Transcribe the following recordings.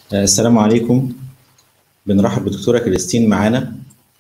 آه، السلام عليكم بنرحب بدكتورة كريستين معانا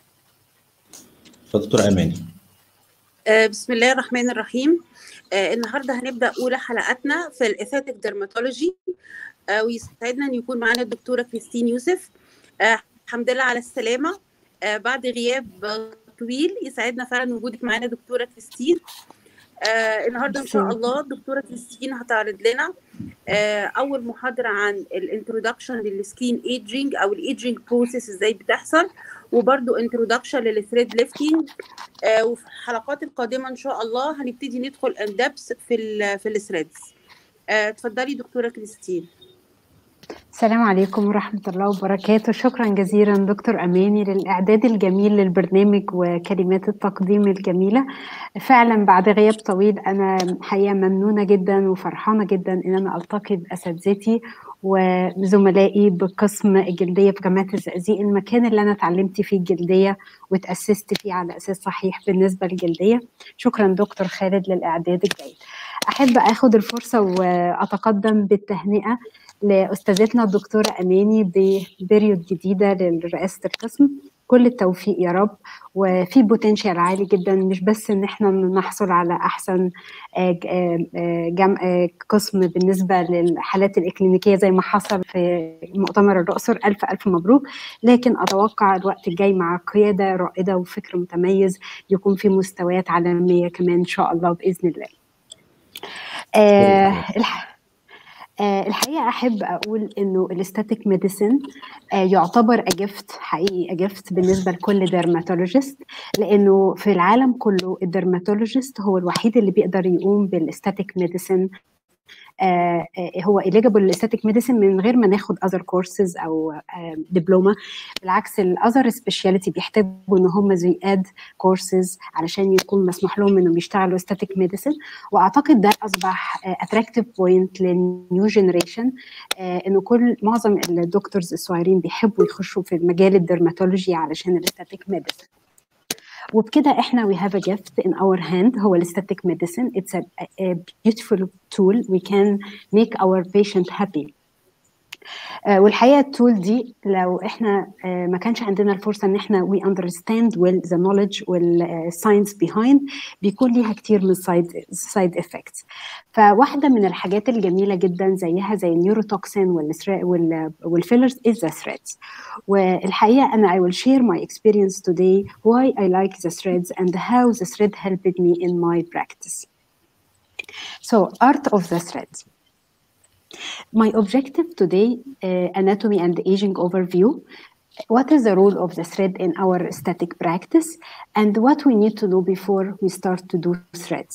اتفضل دكتورة أماني آه، بسم الله الرحمن الرحيم آه، النهارده هنبدا اولى حلقاتنا في الاثيتك ديرماتولوجي آه، ويسعدنا ان يكون معانا الدكتوره كريستين يوسف آه، الحمد لله على السلامه آه، بعد غياب آه، طويل يسعدنا فعلا وجودك معانا دكتوره كريستين آه، النهارده ان شاء الله الدكتوره كريستين هتعرض لنا آه، اول محاضره عن الانترودكشن للسكين ايجينج او الايجينج بروسيس ازاي بتحصل وبرده انترودكشن للثريد ليفتنج آه، وفي الحلقات القادمه ان شاء الله هنبتدي ندخل ان دبس في ال في الثريدز اتفضلي دكتوره كريستين السلام عليكم ورحمة الله وبركاته شكرا جزيلا دكتور أماني للإعداد الجميل للبرنامج وكلمات التقديم الجميلة فعلا بعد غياب طويل أنا حقيقة ممنونة جدا وفرحانة جدا إن أنا ألتقي بأساتذتي وزملائي بقسم الجلدية في جامعة الزقازيق المكان اللي أنا اتعلمت فيه الجلدية وتأسست فيه على أساس صحيح بالنسبة للجلدية شكرا دكتور خالد للإعداد الجيد أحب أخد الفرصة وأتقدم بالتهنئة لاستاذتنا الدكتوره اماني ببريود جديده لرئاسه القسم كل التوفيق يا رب وفي بوتنشال عالي جدا مش بس ان احنا نحصل على احسن جم... قسم بالنسبه للحالات الاكلينيكيه زي ما حصل في مؤتمر الاقصر الف الف مبروك لكن اتوقع الوقت الجاي مع قياده رائده وفكر متميز يكون في مستويات عالميه كمان ان شاء الله باذن الله. آه الح... الحقيقه احب اقول انه الاستاتيك ميديسن يعتبر اجفت حقيقي اجفت بالنسبه لكل ديرماتولوجيست لانه في العالم كله الديرماتولوجيست هو الوحيد اللي بيقدر يقوم بالاستاتيك ميديسن آه هو eligible للاستاتيك ميديسن من غير ما ناخد اذر كورسز او دبلومه بالعكس الاذر سبيشاليتي بيحتاجوا ان هم زياد كورسز علشان يكون مسموح لهم انهم يشتغلوا استاتيك ميديسن واعتقد ده اصبح اتراكتيف بوينت للنيو جنريشن انه كل معظم الدكتورز الصغيرين بيحبوا يخشوا في مجال الدرماتولوجي علشان الاستاتيك ميديسن وبكده احنا we have a gift in our hand هو الستاتيك medicine it's a, a beautiful tool we can make our patient happy uh, والحقيقه التول دي لو احنا uh, ما كانش عندنا الفرصه ان احنا we understand well the knowledge وال science behind بيكون ليها كتير من side side effects فواحده من الحاجات الجميله جدا زيها زي النيوروتوكسين والفيلرز is the threads والحقيقه انا I will share my experience today why I like the threads and how the thread helped me in my practice so art of the threads My objective today, uh, anatomy and aging overview. What is the role of the thread in our static practice and what we need to know before we start to do threads.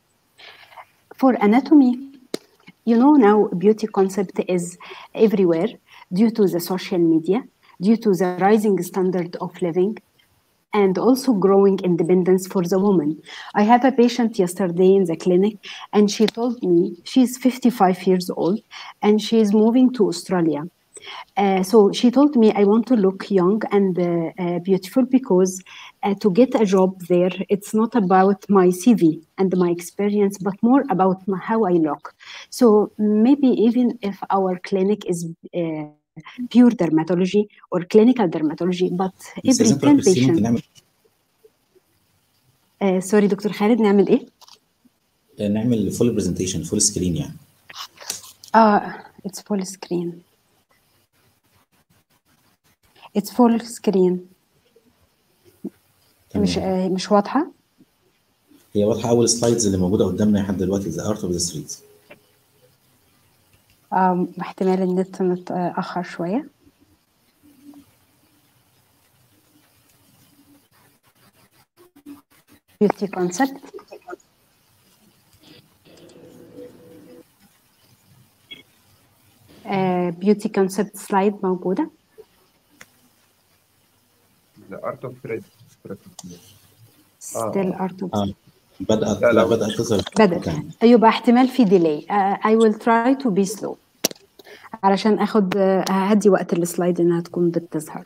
For anatomy, you know now beauty concept is everywhere due to the social media, due to the rising standard of living, and also growing independence for the woman. I had a patient yesterday in the clinic, and she told me she's 55 years old and she is moving to Australia. Uh, so she told me, I want to look young and uh, uh, beautiful because to get a job there, it's not about my CV and my experience, but more about my, how I look. So maybe even if our clinic is pure dermatology or clinical dermatology, but every 10 patients. آه سوري دكتور خالد نعمل ايه؟ نعمل فول برزنتيشن فول سكرين يعني اه اتس فول سكرين اتس فول سكرين مش آه مش واضحه؟ هي واضحه اول سلايدز اللي موجوده قدامنا لحد دلوقتي ذا ارت اوف ذا ستريتس آه احتمال النت متاخر شويه beauty concept. Uh, beauty concept slide موجودة. The art of thread. Still art of آه. بدأت لا لا بدأت تظهر بدأت يبقى احتمال في ديلي uh, I will try to be slow علشان اخد uh, هدي وقت السلايد انها تكون بتظهر.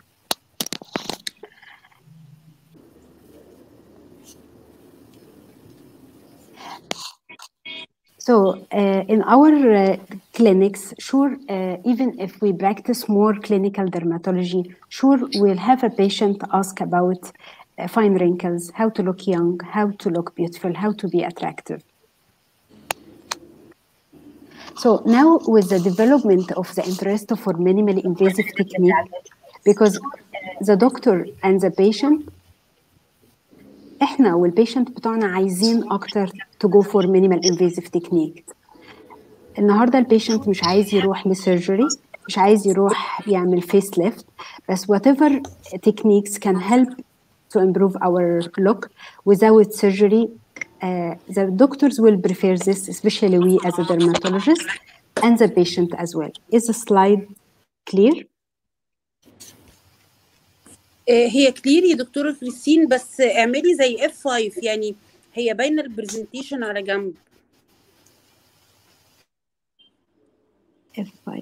So uh, in our uh, clinics, sure, uh, even if we practice more clinical dermatology, sure, we'll have a patient ask about uh, fine wrinkles, how to look young, how to look beautiful, how to be attractive. So now with the development of the interest for minimally invasive technique, because the doctor and the patient احنا والبيشنت بتوعنا عايزين اكتر to go for minimal invasive technique النهارده البيشنت مش عايز يروح لسيرجري مش عايز يروح يعمل فيس ليفت بس whatever techniques can help to improve our look without surgery uh, the doctors will prefer this especially we as a dermatologist and the patient as well is the slide clear آه، هي كلير يا دكتوره كريستين بس اعملي زي اف 5 يعني هي باينه البرزنتيشن على جنب F5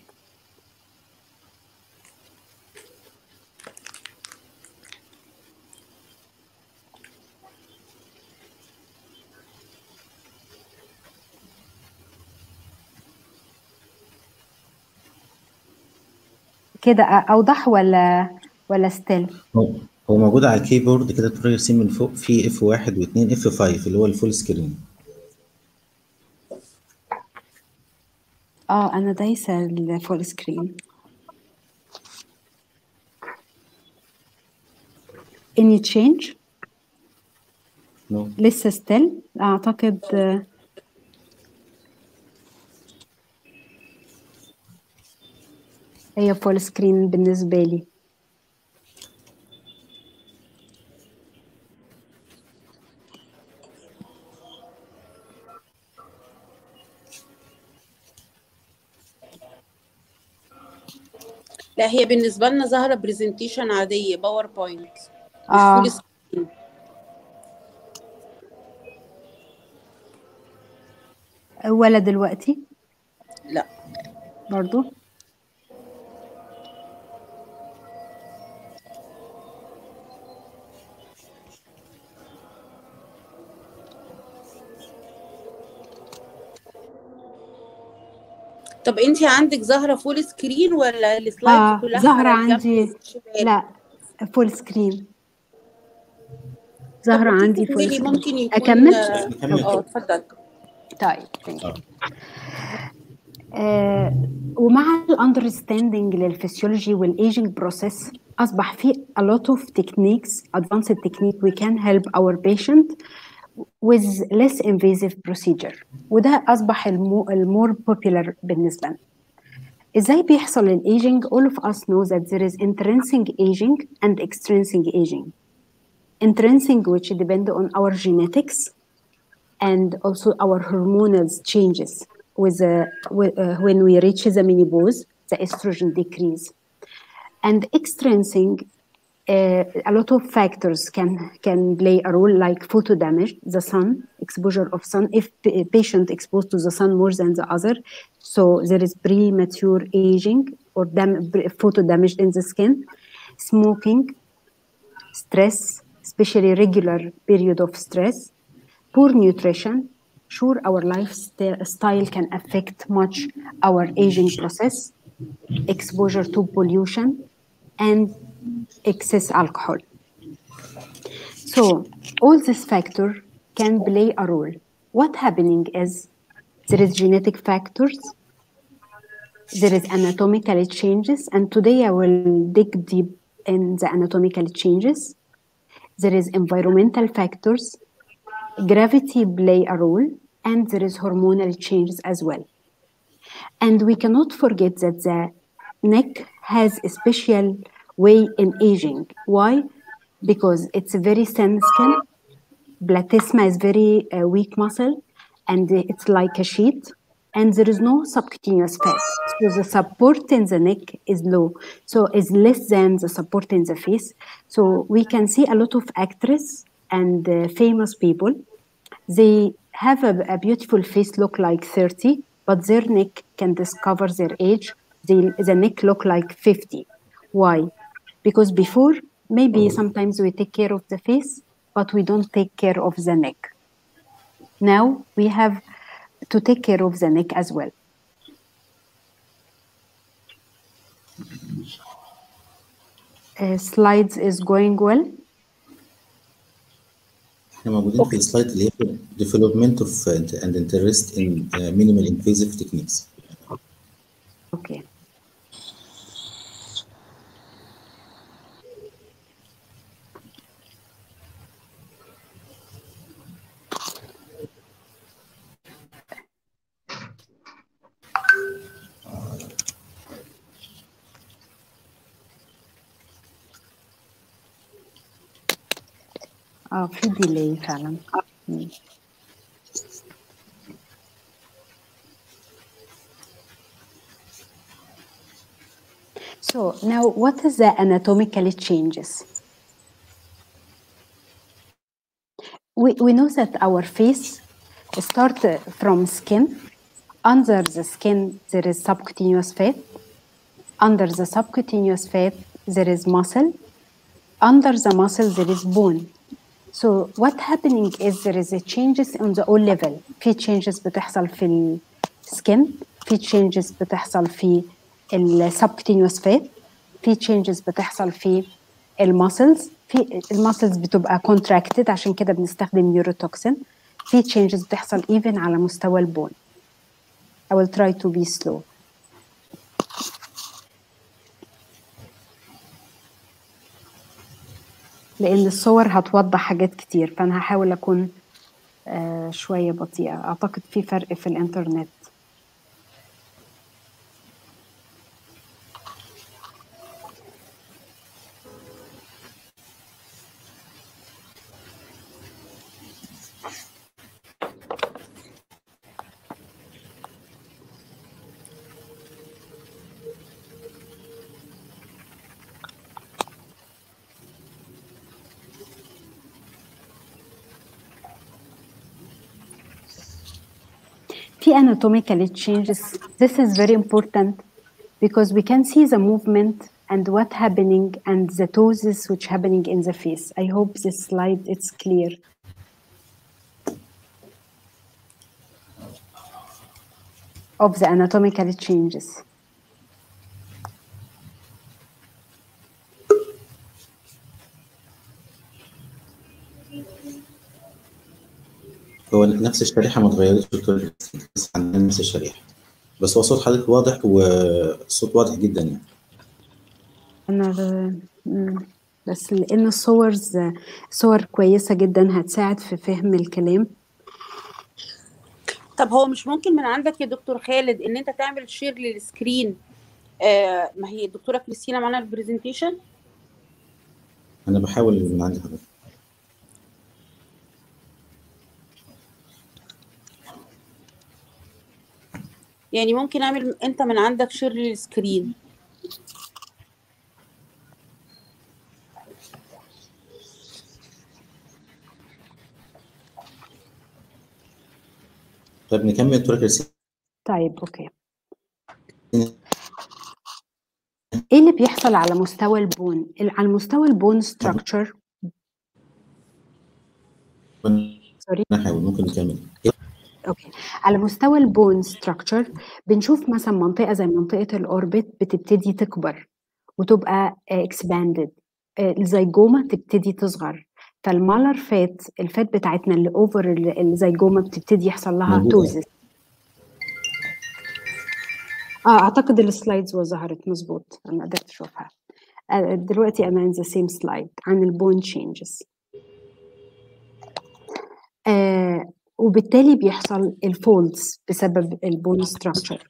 كده اوضح ولا ولا ستيل هو هو موجود على الكيبورد كده دكتور ياسين من فوق في اف 1 و2 اف 5 اللي هو الفول سكرين اه انا دايسه الفول سكرين any change نو لسه ستيل اعتقد آه، هي فول سكرين بالنسبه لي لا هي بالنسبه لنا ظاهره برزنتيشن عاديه باوربوينت مش اه فول سكرين ولا دلوقتي لا برضو طب انت عندك ظاهره فول سكرين ولا السلايدز اه كلها ظاهرة على الجنب عندي الشمال؟ لا فول سكرين ظاهرة طب عندي فول تكملي سكرين ممكن يكون أكمل؟ اه نكمل آه، اتفضل طيب thank you. آه. آه ومع الاندرستاندينج للفسيولوجي والايجنج بروسيس اصبح في a lot of techniques advanced technique we can help our patient with less invasive procedure وده اصبح المو, المور popular بالنسبه لنا ازاي بيحصل الايجنج all of us know that there is intrinsic aging and extrinsic aging intrinsic which depend on our genetics and also our hormonal changes with, uh, with uh, when we reach the menopause, the estrogen decrease. And extrinsic, uh, a lot of factors can can play a role, like photo damage, the sun exposure of sun. If a patient exposed to the sun more than the other, so there is premature aging or dam- photo damage in the skin. Smoking, stress, especially regular period of stress, poor nutrition. Sure, our lifestyle can affect much our aging process, exposure to pollution, and excess alcohol. So all these factors can play a role. What happening is there is genetic factors, there is anatomical changes, and today I will dig deep in the anatomical changes. There is environmental factors, gravity play a role, and there is hormonal changes as well. And we cannot forget that the neck has a special way in aging. Why? Because it's a very thin skin. Platysma is very uh, weak muscle, and it's like a sheet, and there is no subcutaneous fat. So the support in the neck is low, so is less than the support in the face. So we can see a lot of actresses and uh, famous people. They have a, a beautiful face, look like 30, but their neck can discover their age. They, the neck look like 50. Why? Because before, maybe sometimes we take care of the face, but we don't take care of the neck. Now we have to take care of the neck as well. Uh, slides is going well. احنا موجودين في السلايد اللي هي development of and interest in uh, minimal invasive techniques Okay. اه في ديلي فعلا مم. So now what is the anatomical changes? We, we know that our face start from skin. Under the skin there is subcutaneous fat. Under the subcutaneous fat there is muscle. Under the muscle there is bone. So what happening is there is a changes on the all level. في changes بتحصل في ال skin, في changes بتحصل في ال subcutaneous fat, في changes بتحصل في المسلز في المسلز بتبقى contracted عشان كده بنستخدم نيوروتوكسين في changes بتحصل even على مستوى البون. I will try to be slow. لان الصور هتوضح حاجات كتير فانا هحاول اكون آه، شويه بطيئه اعتقد في فرق في الانترنت في anatomical changes this is very important because we can see the movement and what happening and the poses which happening in the face i hope this slide it's clear of the anatomical changes هو نفس الشريحة ما اتغيرتش دكتور بس عندنا نفس الشريحة بس هو صوت حضرتك واضح والصوت واضح جدا يعني انا ب- مم. بس لان الصور صور كويسه جدا هتساعد في فهم الكلام طب هو مش ممكن من عندك يا دكتور خالد ان انت تعمل شير للسكرين آه ما هي الدكتوره كريستينا معانا البرزنتيشن أنا بحاول من عندي حضرتك يعني ممكن اعمل انت من عندك شير للسكرين طيب نكمل دكتورة كريستين طيب اوكي ايه اللي بيحصل على مستوى البون ال- على مستوى البون ستراكشر سوري نحاول ممكن نكمل اوكي على مستوى البون ستراكشر بنشوف مثلا منطقه زي منطقه الاوربت بتبتدي تكبر وتبقى اكسباندد الزيجوما تبتدي تصغر فالمالر فات الفات بتاعتنا اللي اوفر الزيجوما بتبتدي يحصل لها موجودة. توزس اه اعتقد السلايدز وظهرت مظبوط انا قدرت اشوفها آه، دلوقتي انا in the same slide عن البون changes آه وبالتالي بيحصل الفولدز بسبب البون ستراكشر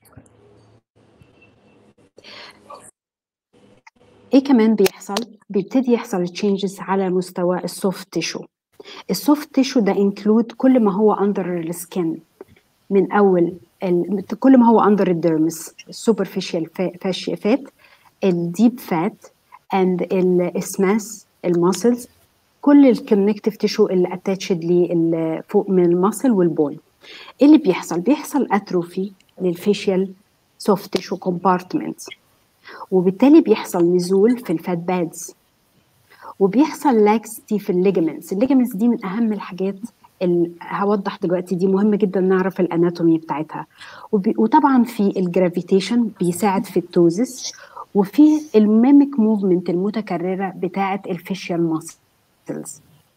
ايه كمان بيحصل بيبتدي يحصل تشينجز على مستوى السوفت تيشو السوفت تيشو ده انكلود كل ما هو اندر السكن من اول ال... كل ما هو اندر الديرمس السوبرفيشال فاشيا فات الديب فات اند الاسماس الماسلز كل الكونكتيف تيشو اللي اتاتشد لي فوق من الماسل والبون ايه اللي بيحصل بيحصل اتروفي للفيشيال سوفت تيشو كومبارتمنت وبالتالي بيحصل نزول في الفات بادز وبيحصل لاكستي في الليجمنتس الليجمنتس دي من اهم الحاجات ال- هوضح دلوقتي دي مهم جدا نعرف الاناتومي بتاعتها وبي- وطبعا في الجرافيتيشن بيساعد في التوزس وفي الميميك موفمنت المتكرره بتاعه الفيشيال ماسلز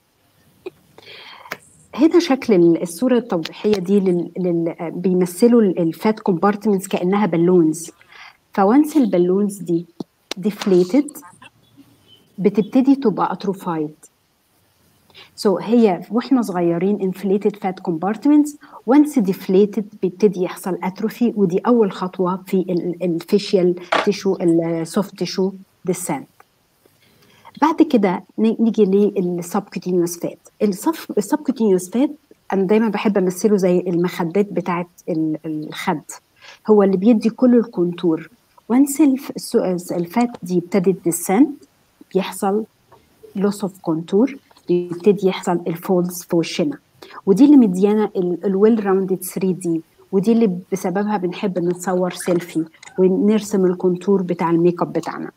هنا شكل ال- الصوره التوضيحيه دي لل... لل... بيمثلوا الفات كومبارتمنتس كانها بالونز فوانس البالونز دي ديفليتد بتبتدي تبقى اتروفايد سو so هي واحنا صغيرين inflated fat compartments once deflated بيبتدي يحصل اتروفي ودي اول خطوه في الفيشيال تيشو السوفت تيشو descent بعد كده ن- نيجي للسبكوتينيوس فات السبكوتينيوس فات انا دايما بحب امثله زي المخدات بتاعه ال- الخد هو اللي بيدي كل الكونتور وانس الفات دي ابتدت descent بيحصل لوس اوف كونتور بيبتدي يحصل الفولدز في وشنا ودي اللي مديانا الويل راوندد 3 دي ودي اللي بسببها بنحب نتصور سيلفي ونرسم الكونتور بتاع الميك اب بتاعنا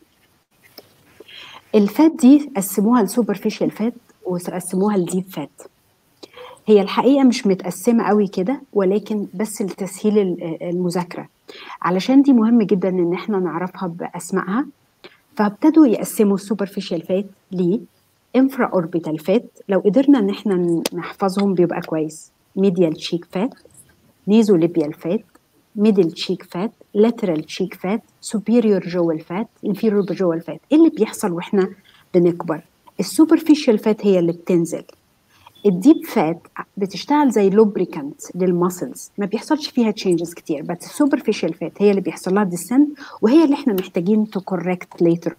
الفات دي قسموها لسوبرفيشال فات وقسموها لديب فات هي الحقيقه مش متقسمه قوي كده ولكن بس لتسهيل ال- المذاكره علشان دي مهم جدا ان احنا نعرفها باسمائها فابتدوا يقسموا السوبرفيشال فات ل انفرا اوربيتال فات لو قدرنا ان احنا نحفظهم بيبقى كويس ميديال تشيك فات نيزو ليبيال فات ميدل تشيك فات لاترال تشيك فات سوبيريور جوال فات انفيريور جوال فات ايه اللي بيحصل واحنا بنكبر السوبرفيشال فات هي اللي بتنزل الديب فات بتشتغل زي لوبريكانت للماسلز ما بيحصلش فيها تشينجز كتير بس السوبرفيشال فات هي اللي بيحصل لها ديسنت وهي اللي احنا محتاجين تو كوركت ليتر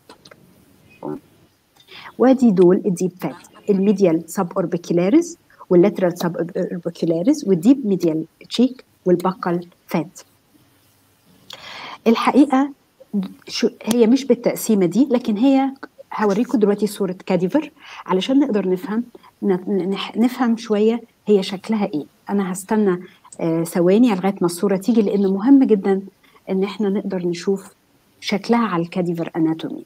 وادي دول الديب فات الميديال سب اوربيكولاريس واللاترال سب اوربيكولاريس والديب ميديال تشيك والبقل فات الحقيقه شو هي مش بالتقسيمه دي لكن هي هوريكم دلوقتي صوره كاديفر علشان نقدر نفهم ن- نح- نفهم شويه هي شكلها ايه انا هستنى آه، ثواني لغايه ما الصوره تيجي لان مهم جدا ان احنا نقدر نشوف شكلها على الكاديفر اناتومي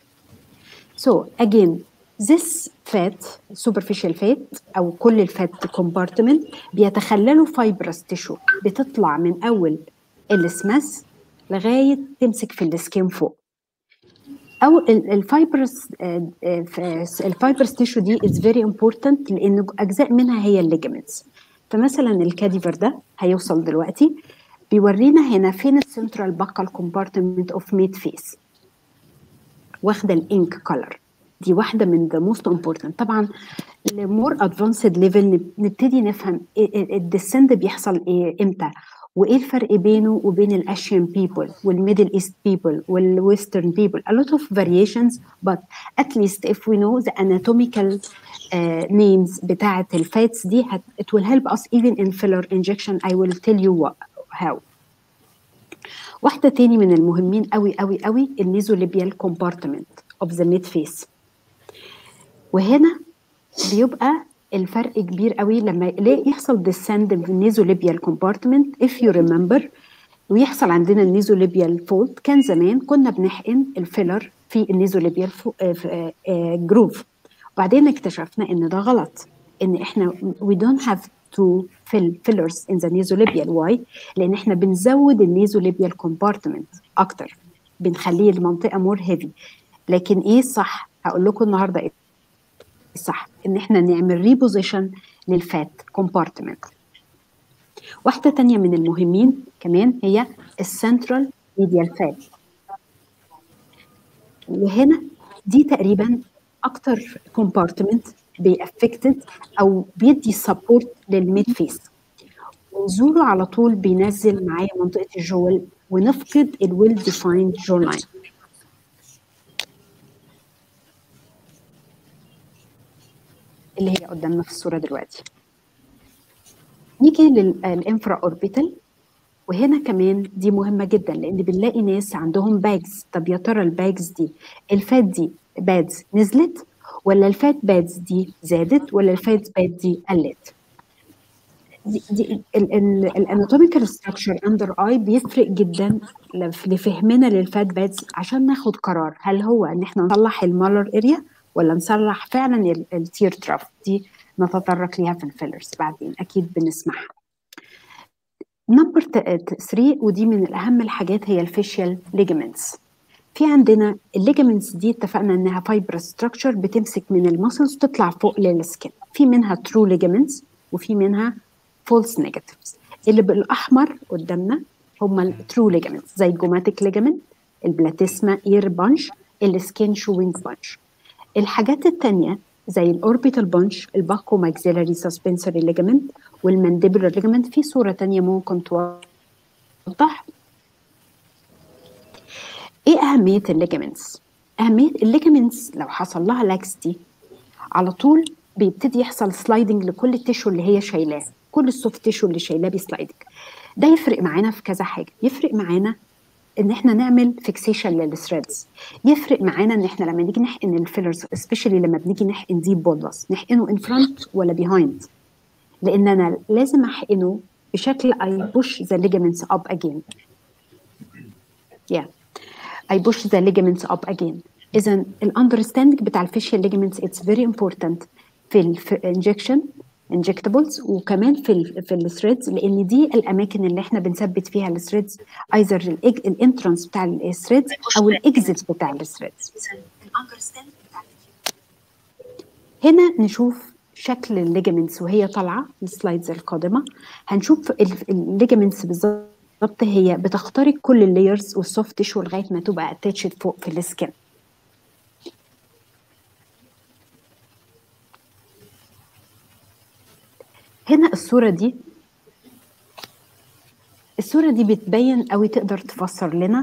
So again, this fat, superficial fat أو كل الفات compartment بيتخللوا fibrous tissue بتطلع من أول السماس لغاية تمسك في السكين فوق. أو الفايبرس الفايبرس تيشو دي is very important لأن أجزاء منها هي الليجمنتس. فمثلا الكاديفر ده هيوصل دلوقتي بيورينا هنا فين السنترال بقى compartment of mid face. واخده الانك كولر دي واحده من ذا موست امبورتنت طبعا لمور ادفانسد ليفل نبتدي نفهم الديسند بيحصل ايه امتى وايه الفرق بينه وبين الاشيان بيبل والميدل ايست بيبل والويسترن بيبل a lot of variations but at least if we know the anatomical uh, names بتاعه الفاتس دي هت, it will help us even in filler injection I will tell you what, how واحدة تاني من المهمين قوي قوي قوي النيزوليبيال كومبارتمنت اوف ذا ميد فيس وهنا بيبقى الفرق كبير قوي لما ليه يحصل descend في النيزوليبيال كومبارتمنت if you remember ويحصل عندنا النيزوليبيال فولد كان زمان كنا بنحقن الفيلر في النيزوليبيال جروف وبعدين اكتشفنا ان ده غلط ان احنا we don't have to fill fillers in the nasolabial why لان احنا بنزود النيزوليبيال compartment اكتر بنخليه المنطقه مور هيفي لكن ايه الصح هقول لكم النهارده ايه الصح ان احنا نعمل ريبوزيشن للفات كومبارتمنت واحده تانية من المهمين كمان هي السنترال ميديال فات وهنا دي تقريبا اكتر كومبارتمنت بيأفكتد او بيدي سبورت للميد فيس ونزوله على طول بينزل معايا منطقه الجول ونفقد الويل ديفايند جو لاين اللي هي قدامنا في الصوره دلوقتي نيجي للانفرا اوربيتال وهنا كمان دي مهمه جدا لان بنلاقي ناس عندهم باجز طب يا ترى الباجز دي الفات دي بادز نزلت ولا الفات بادز دي زادت ولا الفات باد دي قلت دي, دي الاناتوميكال ستراكشر اندر اي بيفرق جدا لفهمنا للفات بادز عشان ناخد قرار هل هو ان احنا نصلح المالر اريا ولا نصلح فعلا التير تراف دي نتطرق ليها في الفيلرز بعدين اكيد بنسمعها نمبر 3 ودي من الاهم الحاجات هي الفيشيال ليجمنتس في عندنا الليجمنتس دي اتفقنا انها فايبر ستراكشر بتمسك من المسلز وتطلع فوق للسكن في منها ترو ليجمنتس وفي منها فولس نيجاتيفز اللي بالاحمر قدامنا هم الترو ليجمنتس زي الجوماتيك ليجمنت البلاتيسما اير بانش السكين شوينج بانش الحاجات التانية زي الاوربيتال بانش الباكو ماكسيلاري سسبنسوري ليجمنت والمانديبولار ليجمنت في صورة تانية ممكن توضح ايه اهمية الليجمنتس اهمية الليجمنتس لو حصل لها لاكستي على طول بيبتدي يحصل سلايدنج لكل التيشو اللي هي شايلاه كل السوفت تيشو اللي شايلاه بيسلايدنج ده يفرق معانا في كذا حاجه يفرق معانا ان احنا نعمل فيكسيشن للثريدز يفرق معانا ان احنا لما نيجي نحقن الفيلرز سبيشالي لما بنيجي نحقن ديب بولبس نحقنه ان فرونت ولا بيهايند لان انا لازم احقنه بشكل اي بوش ذا ليجامنتس اب اجين يا اي بوش ذا ليجامنتس اب اجين اذا الاندرستاندنج بتاع الفيشيال ليجامنتس اتس فيري امبورتانت في الانجكشن انجكتبلز وكمان في ال في الثريدز لان دي الاماكن اللي احنا بنثبت فيها الثريدز ايزر الانترنس بتاع الثريدز او الاكزيت بتاع الثريدز هنا نشوف شكل الليجامنتس وهي طالعه السلايدز القادمه هنشوف الليجامنتس بالظبط هي بتخترق كل اللايرز والسوفت تيشو لغايه ما تبقى اتاتشد فوق في السكن هنا الصورة دي الصورة دي بتبين قوي تقدر تفسر لنا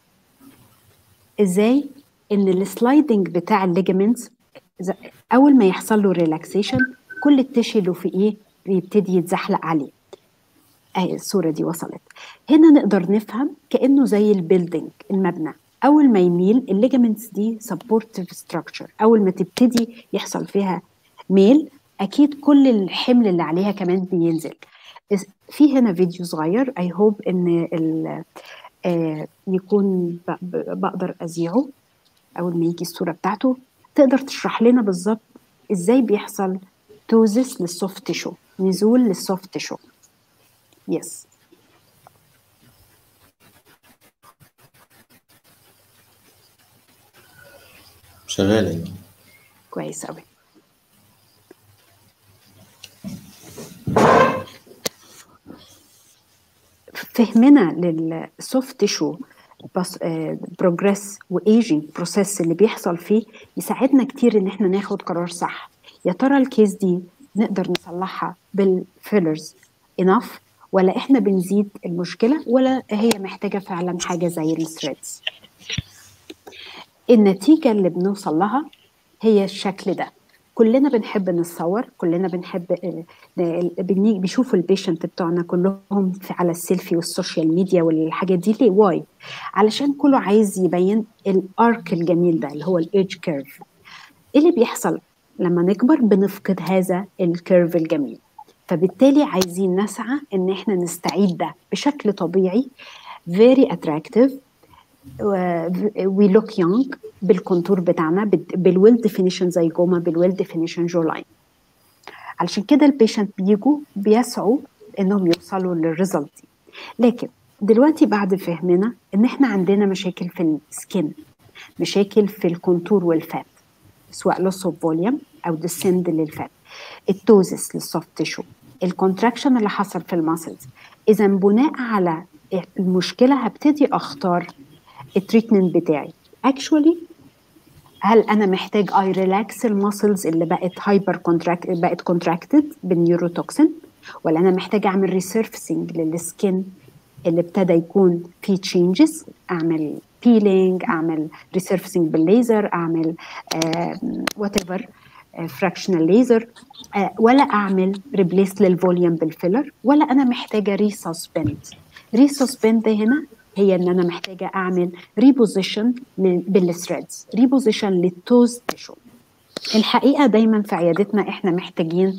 ازاي ان السلايدنج بتاع الليجمنتس اول ما يحصل له ريلاكسيشن كل التشي اللي في ايه بيبتدي يتزحلق عليه اهي الصورة دي وصلت هنا نقدر نفهم كأنه زي البيلدينج المبنى اول ما يميل الليجمنتس دي سبورتيف ستراكشر اول ما تبتدي يحصل فيها ميل اكيد كل الحمل اللي عليها كمان بينزل في هنا فيديو صغير اي هوب ان آه يكون بقدر اذيعه اول ما يجي الصوره بتاعته تقدر تشرح لنا بالظبط ازاي بيحصل توزس للسوفت تيشو نزول للسوفت تيشو يس شغاله كويس قوي فهمنا للسوفت تيشو بروجريس وايجنج بروسيس اللي بيحصل فيه يساعدنا كتير ان احنا ناخد قرار صح يا ترى الكيس دي نقدر نصلحها بالفيلرز انف ولا احنا بنزيد المشكله ولا هي محتاجه فعلا حاجه زي الثريدز النتيجه اللي بنوصل لها هي الشكل ده كلنا بنحب نتصور كلنا بنحب بيشوفوا البيشنت بتوعنا كلهم في على السيلفي والسوشيال ميديا والحاجات دي ليه واي علشان كله عايز يبين الارك الجميل ده اللي هو الايدج كيرف ايه اللي بيحصل لما نكبر بنفقد هذا الكيرف الجميل فبالتالي عايزين نسعى ان احنا نستعيد ده بشكل طبيعي very attractive وي لوك يونج بالكونتور بتاعنا بالويل ديفينيشن زي جوما بالويل ديفينيشن جو لاين علشان كده البيشنت بيجوا بيسعوا انهم يوصلوا للريزلت دي لكن دلوقتي بعد فهمنا ان احنا عندنا مشاكل في السكين مشاكل في الكونتور والفات سواء لوس اوف فوليوم او ديسند للفات التوزس للسوفت تيشو الكونتراكشن اللي حصل في الماسلز اذا بناء على المشكله هبتدي اختار التريتمنت بتاعي اكشولي هل انا محتاج اي ريلاكس الماسلز اللي بقت هايبر كونتراكت بقت كونتراكتد بالنيوروتوكسين ولا انا محتاج اعمل ريسيرفسنج للسكين اللي ابتدى يكون فيه تشينجز اعمل بيلينج اعمل ريسيرفسنج بالليزر اعمل وات ايفر فراكشنال ليزر ولا اعمل ريبليس للفوليوم بالفيلر ولا انا محتاجه ريسسبند ريسسبند هنا هي ان انا محتاجه اعمل ريبوزيشن بالثريدز ريبوزيشن للتوز تيشو الحقيقه دايما في عيادتنا احنا محتاجين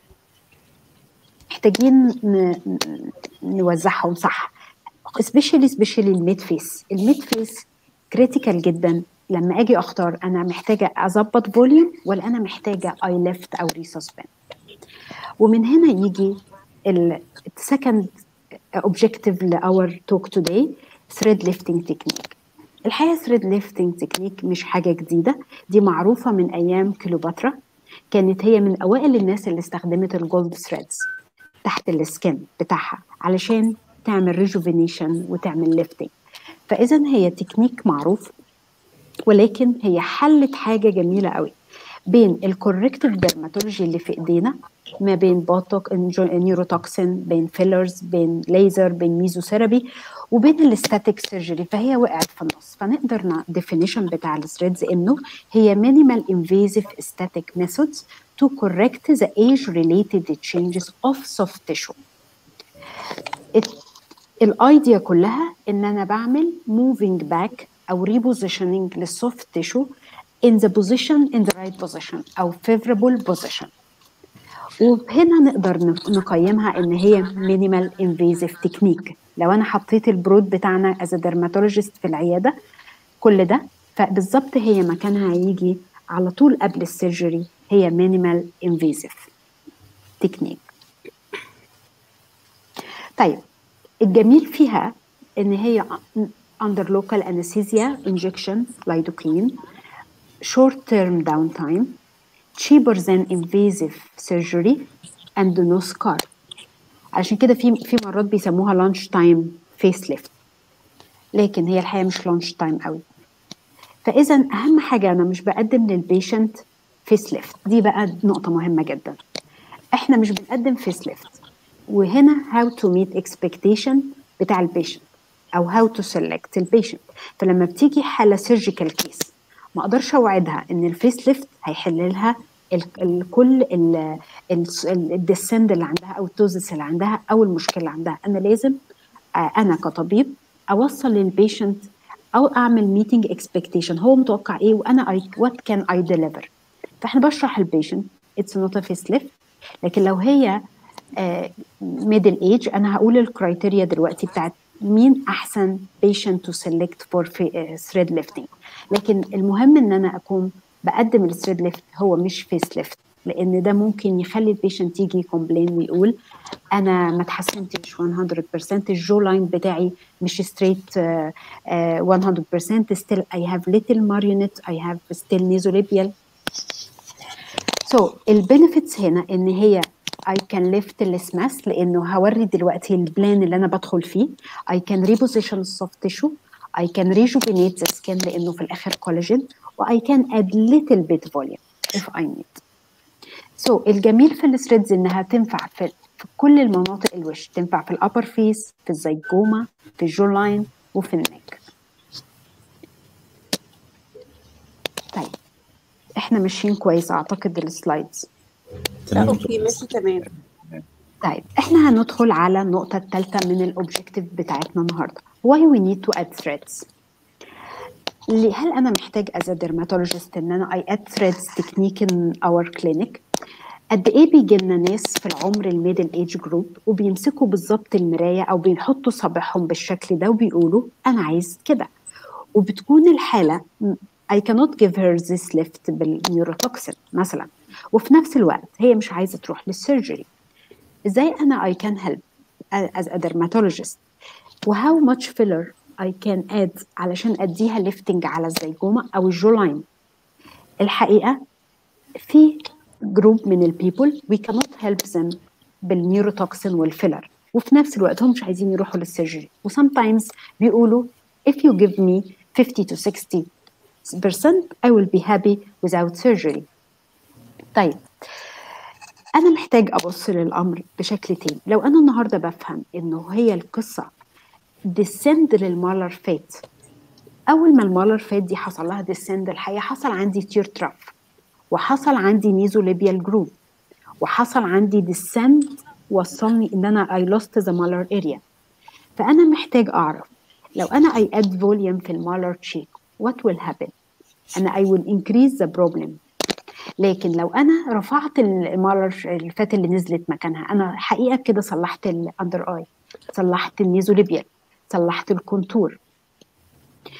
محتاجين نوزعهم صح سبيشالي سبيشالي الميد فيس الميد فيس كريتيكال جدا لما اجي اختار انا محتاجه اظبط فوليوم ولا انا محتاجه اي ليفت او ريسسبند ومن هنا يجي السكند objective لاور توك today thread lifting technique الحقيقه thread lifting technique مش حاجه جديده دي معروفه من ايام كليوباترا كانت هي من اوائل الناس اللي استخدمت الجولد ثريدز تحت السكن بتاعها علشان تعمل ريجوفينيشن وتعمل ليفتنج فاذا هي تكنيك معروف ولكن هي حلت حاجه جميله قوي بين الكوركتيف ديرماتولوجي اللي في ايدينا ما بين بوتوك نيوروتوكسين بين فيلرز بين ليزر بين ميزوثيرابي وبين الاستاتيك سيرجري فهي وقعت في النص فنقدر ديفينيشن بتاع الثريدز انه هي minimal invasive aesthetic methods to correct the age related changes of soft tissue الايديا كلها ان انا بعمل moving back او repositioning للسوفت تيشو in the position in the right position او favorable position وهنا نقدر نقيمها ان هي minimal invasive technique لو انا حطيت البرود بتاعنا as a dermatologist في العياده كل ده فبالظبط هي مكانها هيجي على طول قبل السيرجري هي minimal invasive technique طيب الجميل فيها ان هي under local anesthesia injection lidocaine short term downtime cheaper than invasive surgery and no scar عشان كده في في مرات بيسموها لانش تايم فيس ليفت لكن هي الحقيقه مش لانش تايم قوي فاذا اهم حاجه انا مش بقدم للبيشنت فيس ليفت دي بقى نقطه مهمه جدا احنا مش بنقدم فيس ليفت وهنا هاو تو ميت اكسبكتيشن بتاع البيشنت او هاو تو سيلكت البيشنت فلما بتيجي حاله سيرجيكال كيس ما اقدرش اوعدها ان الفيس ليفت هيحل لها كل الديسند اللي عندها او التوزس اللي عندها او المشكله اللي عندها انا لازم انا كطبيب اوصل للبيشنت او اعمل ميتنج اكسبكتيشن هو متوقع ايه وانا وات كان اي ديليفر فاحنا بشرح البيشنت اتس نوت ا فيس ليفت لكن لو هي ميدل ايج انا هقول الكرايتيريا دلوقتي بتاعت مين احسن بيشنت تو سيلكت فور ثريد ليفتنج لكن المهم ان انا اكون بقدم الثريد ليفت هو مش فيس ليفت لان ده ممكن يخلي البيشنت يجي كومبلين ويقول انا ما اتحسنتش 100% الجو لاين بتاعي مش ستريت uh, uh, 100% still I have little marionette I have still nasolabial so البنفيتس هنا ان هي I can lift السماس لانه هوري دلوقتي البلان اللي انا بدخل فيه I can reposition السوفت tissue I can rejuvenate the skin لانه في الاخر كولاجين و I can add little bit volume if I need. So الجميل في الثريدز انها تنفع في, في كل المناطق الوش تنفع في الابر فيس في الزيجوما في الجو لاين وفي النك. طيب احنا ماشيين كويس اعتقد السلايدز. لا اوكي ماشي تمام. طيب احنا هندخل على النقطة الثالثة من الاوبجيكتيف بتاعتنا النهاردة. Why we need to add threads. هل انا محتاج as a dermatologist ان انا I add threads technique in our clinic؟ قد ايه بيجي لنا ناس في العمر الميدل ايج جروب وبيمسكوا بالظبط المرايه او بيحطوا صابعهم بالشكل ده وبيقولوا انا عايز كده وبتكون الحاله I cannot give her this lift بالنيوروتوكسين مثلا وفي نفس الوقت هي مش عايزه تروح للسيرجري ازاي انا I can help as a dermatologist وهاو ماتش فيلر I can add علشان اديها ليفتنج على الزيجوما او الجولاين الحقيقه في جروب من البيبل we cannot help them بالنيوروتوكسين والفيلر وفي نفس الوقت هم مش عايزين يروحوا للسيرجري وسامتايمز بيقولوا if you give me 50 to 60 percent I will be happy without surgery طيب انا محتاج ابص للامر بشكل تاني لو انا النهارده بفهم انه هي القصه ديسند للمالر فات اول ما المالر فات دي حصل لها ديسند الحقيقه حصل عندي تير تراف وحصل عندي نيزو ليبيال جروب وحصل عندي ديسند وصلني ان انا اي لوست ذا مالر اريا فانا محتاج اعرف لو انا اي اد فوليوم في المالر تشيك وات ويل هابن انا اي ويل انكريز ذا بروبلم لكن لو انا رفعت المالر الفات اللي نزلت مكانها انا حقيقه كده صلحت الاندر اي صلحت النيزوليبيال صلحت الكونتور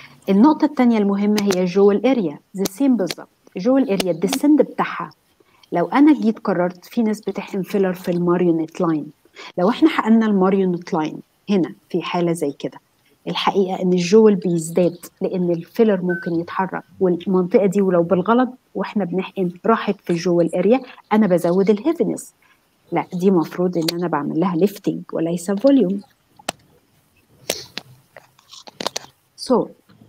النقطة الثانية المهمة هي جوه الاريا زي سيم بالظبط جوه الاريا الديسند بتاعها لو انا جيت قررت في ناس بتحقن فيلر في الماريونيت لاين لو احنا حقنا الماريونيت لاين هنا في حاله زي كده الحقيقه ان الجول بيزداد لان الفيلر ممكن يتحرك والمنطقه دي ولو بالغلط واحنا بنحقن راحت في الجول اريا انا بزود الهيفنس لا دي مفروض ان انا بعمل لها ليفتنج وليس فوليوم so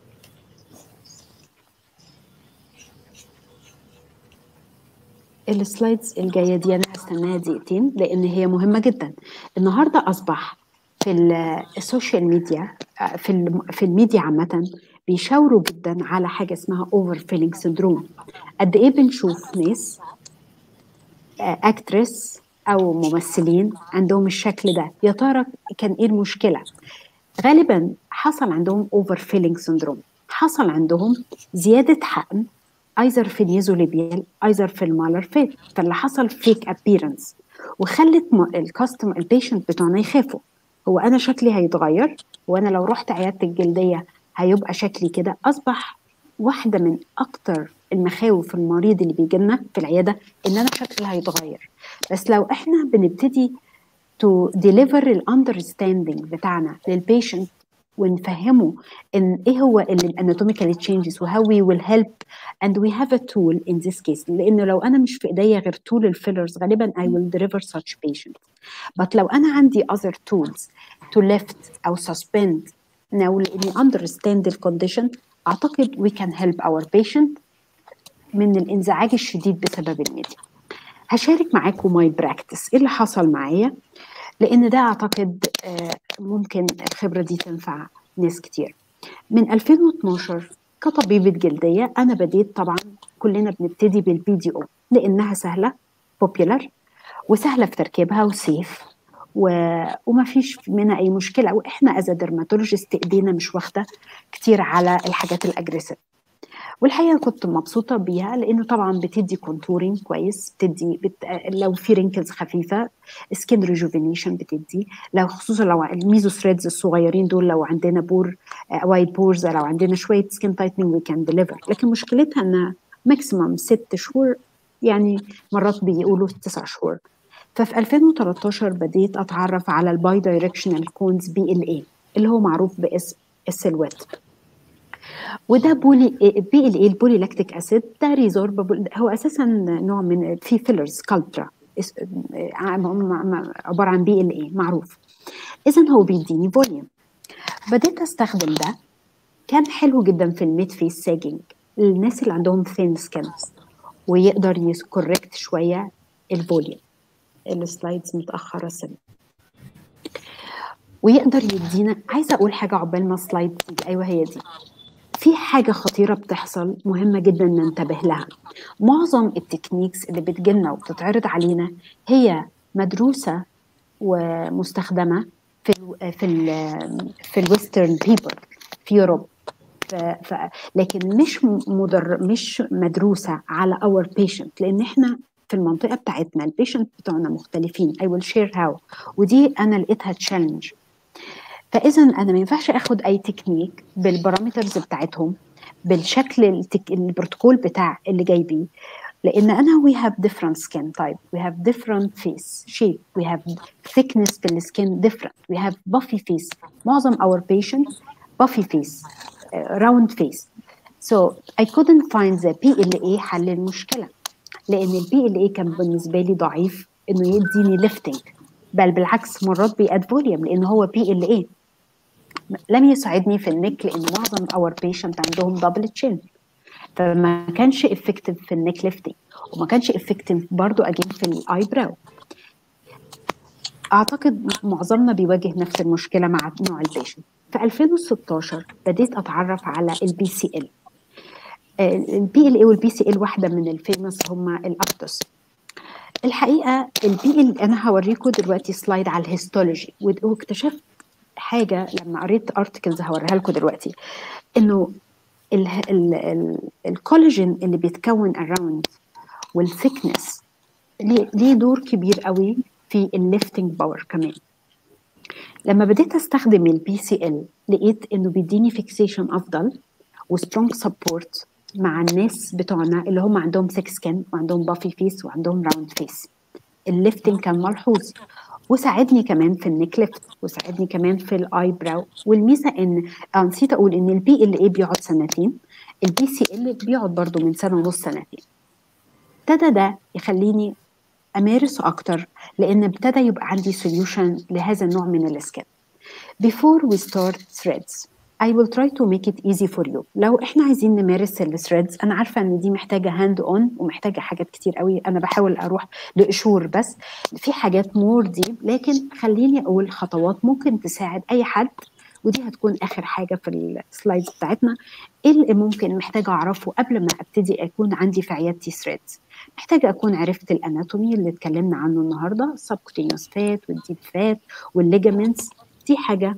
السلايدز الجايه دي انا هستناها دقيقتين لان هي مهمه جدا النهارده اصبح في السوشيال ميديا في في الميديا عامه بيشاوروا جدا على حاجه اسمها اوفر فيلينج سندروم قد ايه بنشوف ناس اكترس او ممثلين عندهم الشكل ده يا ترى كان ايه المشكله غالبا حصل عندهم اوفر فيلينج سندروم حصل عندهم زياده حقن ايزر في النيزوليبيال ايزر في المالر فيل فاللي حصل فيك ابيرنس وخلت الكاستم البيشنت بتوعنا يخافوا هو انا شكلي هيتغير وانا لو رحت عياده الجلديه هيبقى شكلي كده اصبح واحده من اكتر المخاوف المريض اللي بيجي لنا في العياده ان انا شكلي هيتغير بس لو احنا بنبتدي تو ديليفر الاندرستاندينج بتاعنا للبيشنت ونفهمه ان ايه هو الاناتوميكال تشينجز وهاو وي ويل هيلب اند وي هاف ا تول ان ذيس كيس لانه لو انا مش في ايديا غير تول الفيلرز غالبا I will deliver such patient but لو انا عندي other tools to lift او suspend now لاني understand the condition اعتقد we can help our patient من الانزعاج الشديد بسبب الميديا هشارك معاكم ماي براكتس ايه اللي حصل معايا لان ده اعتقد ممكن الخبره دي تنفع ناس كتير من 2012 كطبيبه جلديه انا بديت طبعا كلنا بنبتدي بالبي دي او لانها سهله بوبيلر وسهله في تركيبها وسيف و... وما فيش منها اي مشكله واحنا از درماتولوجيست ايدينا مش واخده كتير على الحاجات الاجريسيف والحقيقه كنت مبسوطه بيها لانه طبعا بتدي كونتورنج كويس بتدي بت... لو في رينكلز خفيفه سكين ريجوفينيشن بتدي لو خصوصا لو الميزو ثريدز الصغيرين دول لو عندنا بور وايت بورز لو عندنا شويه سكين تايتنينج وي كان ديليفر لكن مشكلتها انها ماكسيمم ست شهور يعني مرات بيقولوا تسع شهور ففي 2013 بديت اتعرف على الباي دايركشنال كونز بي ال اي اللي هو معروف باسم السلوات وده بولي بي ال اي البولي لاكتيك اسيد ده ريزوربابل هو اساسا نوع من في فيلرز كالترا عباره عن بي ال اي معروف اذا هو بيديني فوليوم بديت استخدم ده كان حلو جدا في الميد فيس ساجنج الناس اللي عندهم ثين سكين ويقدر يكوركت شويه الفوليوم السلايدز متاخره سنه ويقدر يدينا عايزه اقول حاجه عقبال ما سلايد تيجي ايوه هي دي في حاجة خطيرة بتحصل مهمة جدا ننتبه لها معظم التكنيكس اللي بتجيلنا وبتتعرض علينا هي مدروسة ومستخدمة في ال في ال في الويسترن بيبل في يوروب ف ف لكن مش مدر مش مدروسة على اور بيشنت لأن احنا في المنطقة بتاعتنا البيشنت بتوعنا مختلفين I will share how ودي أنا لقيتها تشالنج فاذا انا ما ينفعش اخد اي تكنيك بالبارامترز بتاعتهم بالشكل التك... البروتوكول بتاع اللي جايبيه لان انا we have different skin type we have different face shape we have thickness في السكين different we have buffy face معظم our patients buffy face uh, round face so I couldn't find the PLA حل المشكله لان البي ال اي كان بالنسبه لي ضعيف انه يديني ليفتنج بل بالعكس مرات بيأد فوليوم لان هو بي ال اي لم يساعدني في النك لان معظم اور بيشنت عندهم دبل تشين فما كانش افكتيف في النك ليفتنج وما كانش افكتيف برضو اجين في الاي براو اعتقد معظمنا بيواجه نفس المشكله مع نوع البيشنت في 2016 بديت اتعرف على البي سي ال البي ال اي والبي سي ال واحده من الفيمس هما الابتوس الحقيقه البي ال انا هوريكم دلوقتي سلايد على الهيستولوجي واكتشفت حاجه لما قريت ارتكلز هوريها لكم دلوقتي انه الكولاجين اللي بيتكون اراوند والثيكنس ليه دور كبير قوي في الليفتنج باور كمان لما بديت استخدم البي سي ال لقيت انه بيديني فيكسيشن افضل وسترونج سبورت مع الناس بتوعنا اللي هم عندهم سكس سكين وعندهم بافي فيس وعندهم راوند فيس الليفتنج كان ملحوظ وساعدني كمان في النيك ليفت وساعدني كمان في الاي براو والميزه ان آه نسيت اقول ان البي ال اي بيقعد سنتين البي سي ال بيقعد برضو من سنه ونص سنتين ابتدى ده يخليني امارس اكتر لان ابتدى يبقى عندي سوليوشن لهذا النوع من السكان before we start threads I will try to make it easy for you لو احنا عايزين نمارس الثريدز انا عارفه ان دي محتاجه هاند اون ومحتاجه حاجات كتير قوي انا بحاول اروح لقشور بس في حاجات مور دي لكن خليني اقول خطوات ممكن تساعد اي حد ودي هتكون اخر حاجه في السلايدز بتاعتنا ايه اللي ممكن محتاجه اعرفه قبل ما ابتدي اكون عندي في عيادتي ثريدز محتاجه اكون عرفت الاناتومي اللي اتكلمنا عنه النهارده السبكوتينيوس فات والديب فات والليجامنتس دي حاجه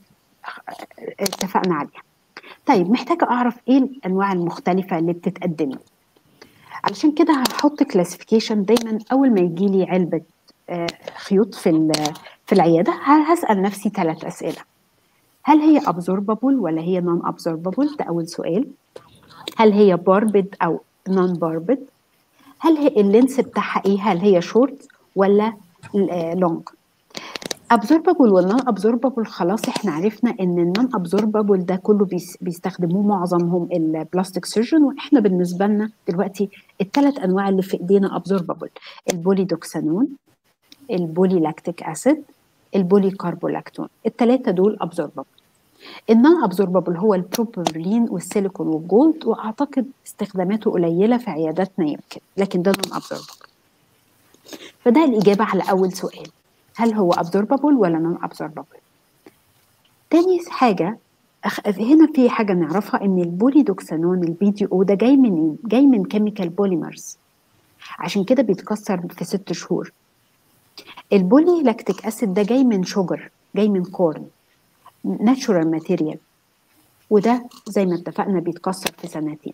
اتفقنا عليها طيب محتاجه اعرف ايه الانواع المختلفه اللي بتتقدم لي علشان كده هحط كلاسيفيكيشن دايما اول ما يجي لي علبه خيوط في في العياده هسال نفسي ثلاث اسئله هل هي absorbable ولا هي non absorbable ده اول سؤال هل هي barbed او non barbed هل هي اللينس بتاعها ايه هل هي شورت ولا لونج absorbable والنون absorbable خلاص احنا عرفنا ان النون absorbable ده كله بيستخدموه معظمهم البلاستيك سيرجن واحنا بالنسبه لنا دلوقتي الثلاث انواع اللي في ايدينا absorbable البوليدوكسانون البولي لاكتيك اسيد البولي كاربولاكتون الثلاثه دول absorbable النون absorbable هو البروبرلين والسيليكون والجولد واعتقد استخداماته قليله في عياداتنا يمكن لكن ده نون absorbable فده الاجابه على اول سؤال هل هو absorbable ولا non absorbable تاني حاجة هنا في حاجة نعرفها ان البوليدوكسانون البي دي او ده جاي من ايه؟ جاي من كيميكال بوليمرز عشان كده بيتكسر في ست شهور البولي لاكتيك اسيد ده جاي من شجر جاي من كورن ناتشورال ماتيريال وده زي ما اتفقنا بيتكسر في سنتين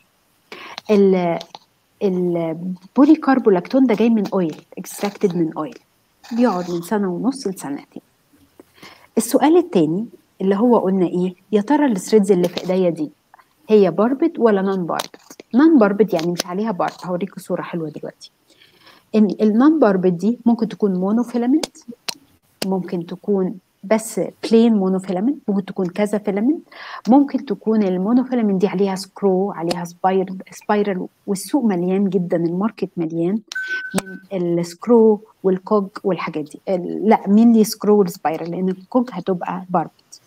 البولي كاربولاكتون ده جاي من اويل اكستراكتد من اويل بيقعد من سنه ونص لسنتين السؤال التاني اللي هو قلنا ايه يا ترى الثريدز اللي في ايديا دي هي باربت ولا نون باربت نون باربت يعني مش عليها بارب هوريكم صوره حلوه دلوقتي النون باربت دي ممكن تكون مونوفيلامنت ممكن تكون بس بلين مونوفيلامنت ممكن تكون كذا فيلامنت ممكن تكون المونوفيلامنت دي عليها سكرو عليها سبايرل سبايرل والسوق مليان جدا الماركت مليان من السكرو والكوج والحاجات دي لا مين لي سكرو والسبايرل لان الكوج هتبقى باربت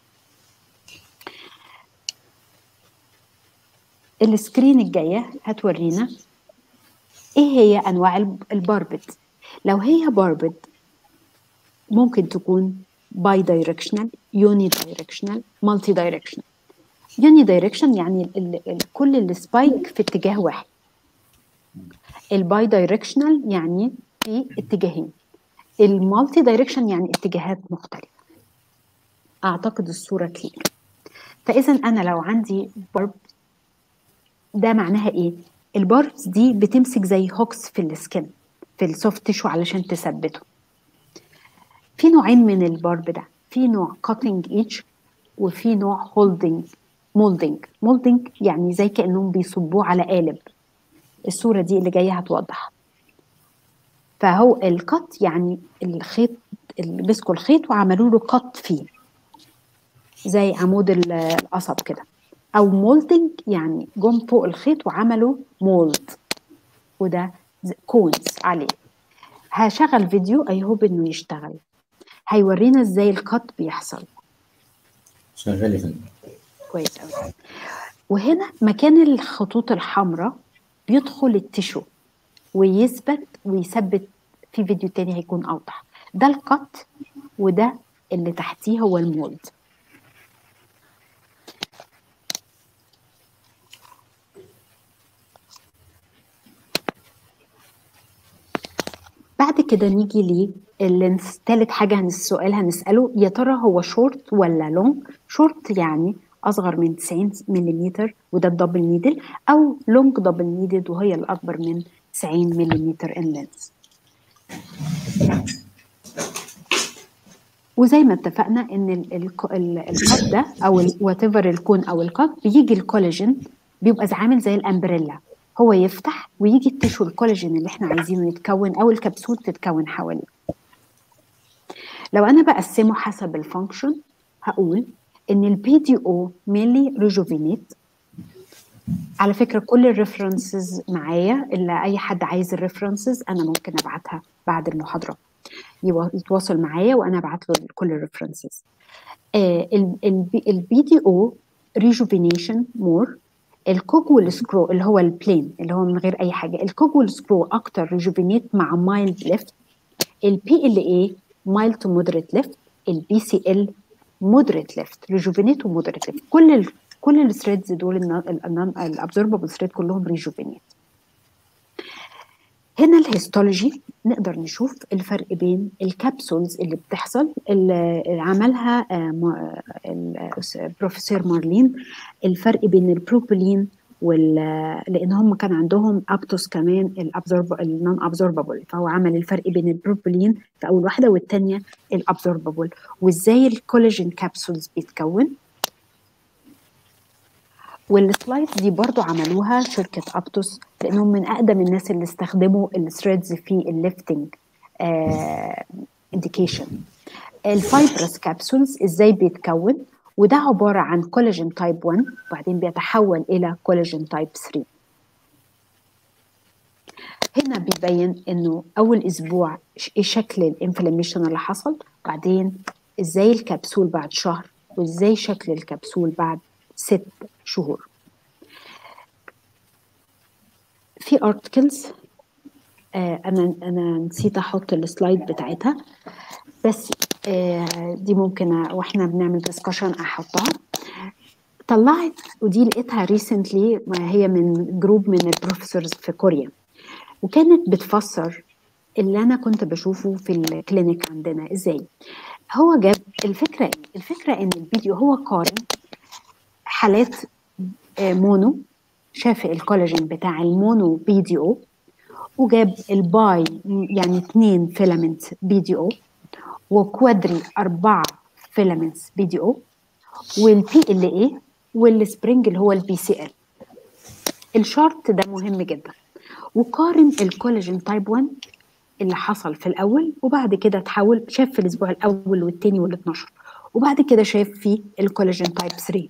السكرين الجايه هتورينا ايه هي انواع الباربت لو هي باربت ممكن تكون باي دايركشنال يوني دايركشنال مالتي دايركشنال يوني دايركشن يعني ال ال كل السبايك في اتجاه واحد الباي دايركشنال يعني في اتجاهين المالتي دايركشن يعني اتجاهات مختلفه اعتقد الصوره كلير فاذا انا لو عندي بارب ده معناها ايه الباربس دي بتمسك زي هوكس في السكن في السوفت تيشو علشان تثبته في نوعين من البارب ده في نوع كاتنج ايدج وفي نوع هولدنج مولدنج مولدنج يعني زي كانهم بيصبوه على قالب الصوره دي اللي جايه هتوضح فهو القط يعني الخيط اللي مسكوا الخيط وعملوا له قط فيه زي عمود القصب كده او مولدنج يعني جم فوق الخيط وعملوا مولد وده كونز عليه هشغل فيديو اي هوب انه يشتغل هيورينا ازاي القط بيحصل شغال يا فندم كويس قوي وهنا مكان الخطوط الحمراء بيدخل التشو ويثبت ويثبت في فيديو تاني هيكون اوضح ده القط وده اللي تحتيه هو المولد بعد كده نيجي ليه اللينس تالت حاجة هن السؤال هنسأله يا ترى هو شورت ولا لونج شورت يعني أصغر من 90 ملم وده الدبل نيدل أو لونج دبل نيدل وهي الأكبر من 90 ملم ان لينس وزي ما اتفقنا ان الكات ده او وات ايفر الكون او الكات بيجي الكولاجين بيبقى زي- عامل زي الامبريلا هو يفتح ويجي التشو الكولاجين اللي احنا عايزينه يتكون او الكبسول تتكون حواليه لو انا بقسمه حسب الفانكشن هقول ان البي دي او مينلي ريجوفينيت على فكره كل الريفرنسز معايا الا اي حد عايز الريفرنسز انا ممكن ابعتها بعد المحاضره يوا- يتواصل معايا وانا ابعت له كل الريفرنسز البي دي او ريجوفينيشن مور الكوج والسكرو اللي هو البلين اللي هو من غير اي حاجه الكوج والسكرو اكتر ريجوفينيت مع مايلد ليفت البي ال اي مايلد تو مودريت ليفت البي سي ال مودريت ليفت ريجوفينيت ومودريت ليفت كل ال كل الثريدز دول الابزوربابل ثريد كلهم ريجوفينيت هنا الهيستولوجي نقدر نشوف الفرق بين الكبسولز اللي بتحصل اللي عملها آه، ما- ال- البروفيسور مارلين الفرق بين البروبولين وال لان هم كان عندهم ابتوس كمان الابزورب النون ابزوربابل فهو عمل الفرق بين البروبولين في اول واحده والثانيه الابزوربابل وازاي الكولاجين كابسولز بيتكون والسلايدز دي برضو عملوها شركة أبتوس لأنهم من أقدم الناس اللي استخدموا الثريدز في الليفتنج انديكيشن الفايبرس كابسولز ازاي بيتكون وده عبارة عن كولاجين تايب 1 وبعدين بيتحول إلى كولاجين تايب 3 هنا بيبين انه اول اسبوع ش- ايه شكل الانفلاميشن اللي حصل بعدين ازاي الكبسول بعد شهر وازاي شكل الكبسول بعد ست شهور في ارتكلز آه انا انا نسيت احط السلايد بتاعتها بس آه دي ممكن أ- واحنا بنعمل ديسكشن احطها طلعت ودي لقيتها ريسنتلي هي من جروب من البروفيسورز في كوريا وكانت بتفسر اللي انا كنت بشوفه في الكلينيك عندنا ازاي هو جاب الفكره ايه الفكره ان الفيديو هو قارن حالات آه، مونو شاف الكولاجين بتاع المونو بي دي او وجاب الباي يعني اثنين فيلامنت بي دي او وكوادري اربعه فيلامنتس بي دي او والبي ال اي والسبرينج اللي هو البي سي ال الشارت ده مهم جدا وقارن الكولاجين تايب 1 اللي حصل في الاول وبعد كده تحول شاف في الاسبوع الاول والثاني وال12 وبعد كده شاف في الكولاجين تايب 3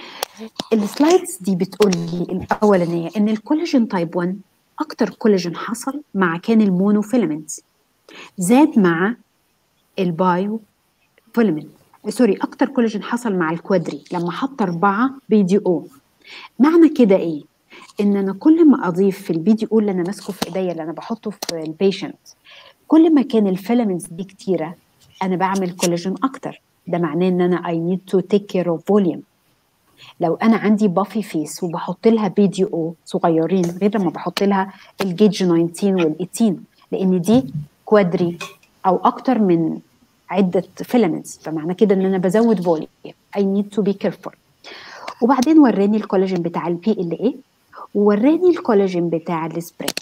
السلايدز دي بتقول لي الاولانيه ان الكولاجين تايب 1 اكتر كولاجين حصل مع كان المونو فيلامنتس زاد مع البايو فيلامنت سوري اكتر كولاجين حصل مع الكوادري لما حط اربعه بي دي او معنى كده ايه ان انا كل ما اضيف في البي دي او اللي انا ماسكه في ايديا اللي انا بحطه في البيشنت كل ما كان الفيلامنتس دي كتيره انا بعمل كولاجين اكتر ده معناه ان انا اي نيد تو تيك كير اوف فوليوم لو انا عندي بافي فيس وبحط لها بي دي او صغيرين غير لما بحط لها الجيج 19 وال 18 لان دي كوادري او اكتر من عده فيلامنتس فمعنى كده ان انا بزود فوليوم اي نيد تو بي كيرفول وبعدين وراني الكولاجين بتاع البي ال اي ووراني الكولاجين بتاع السبرينج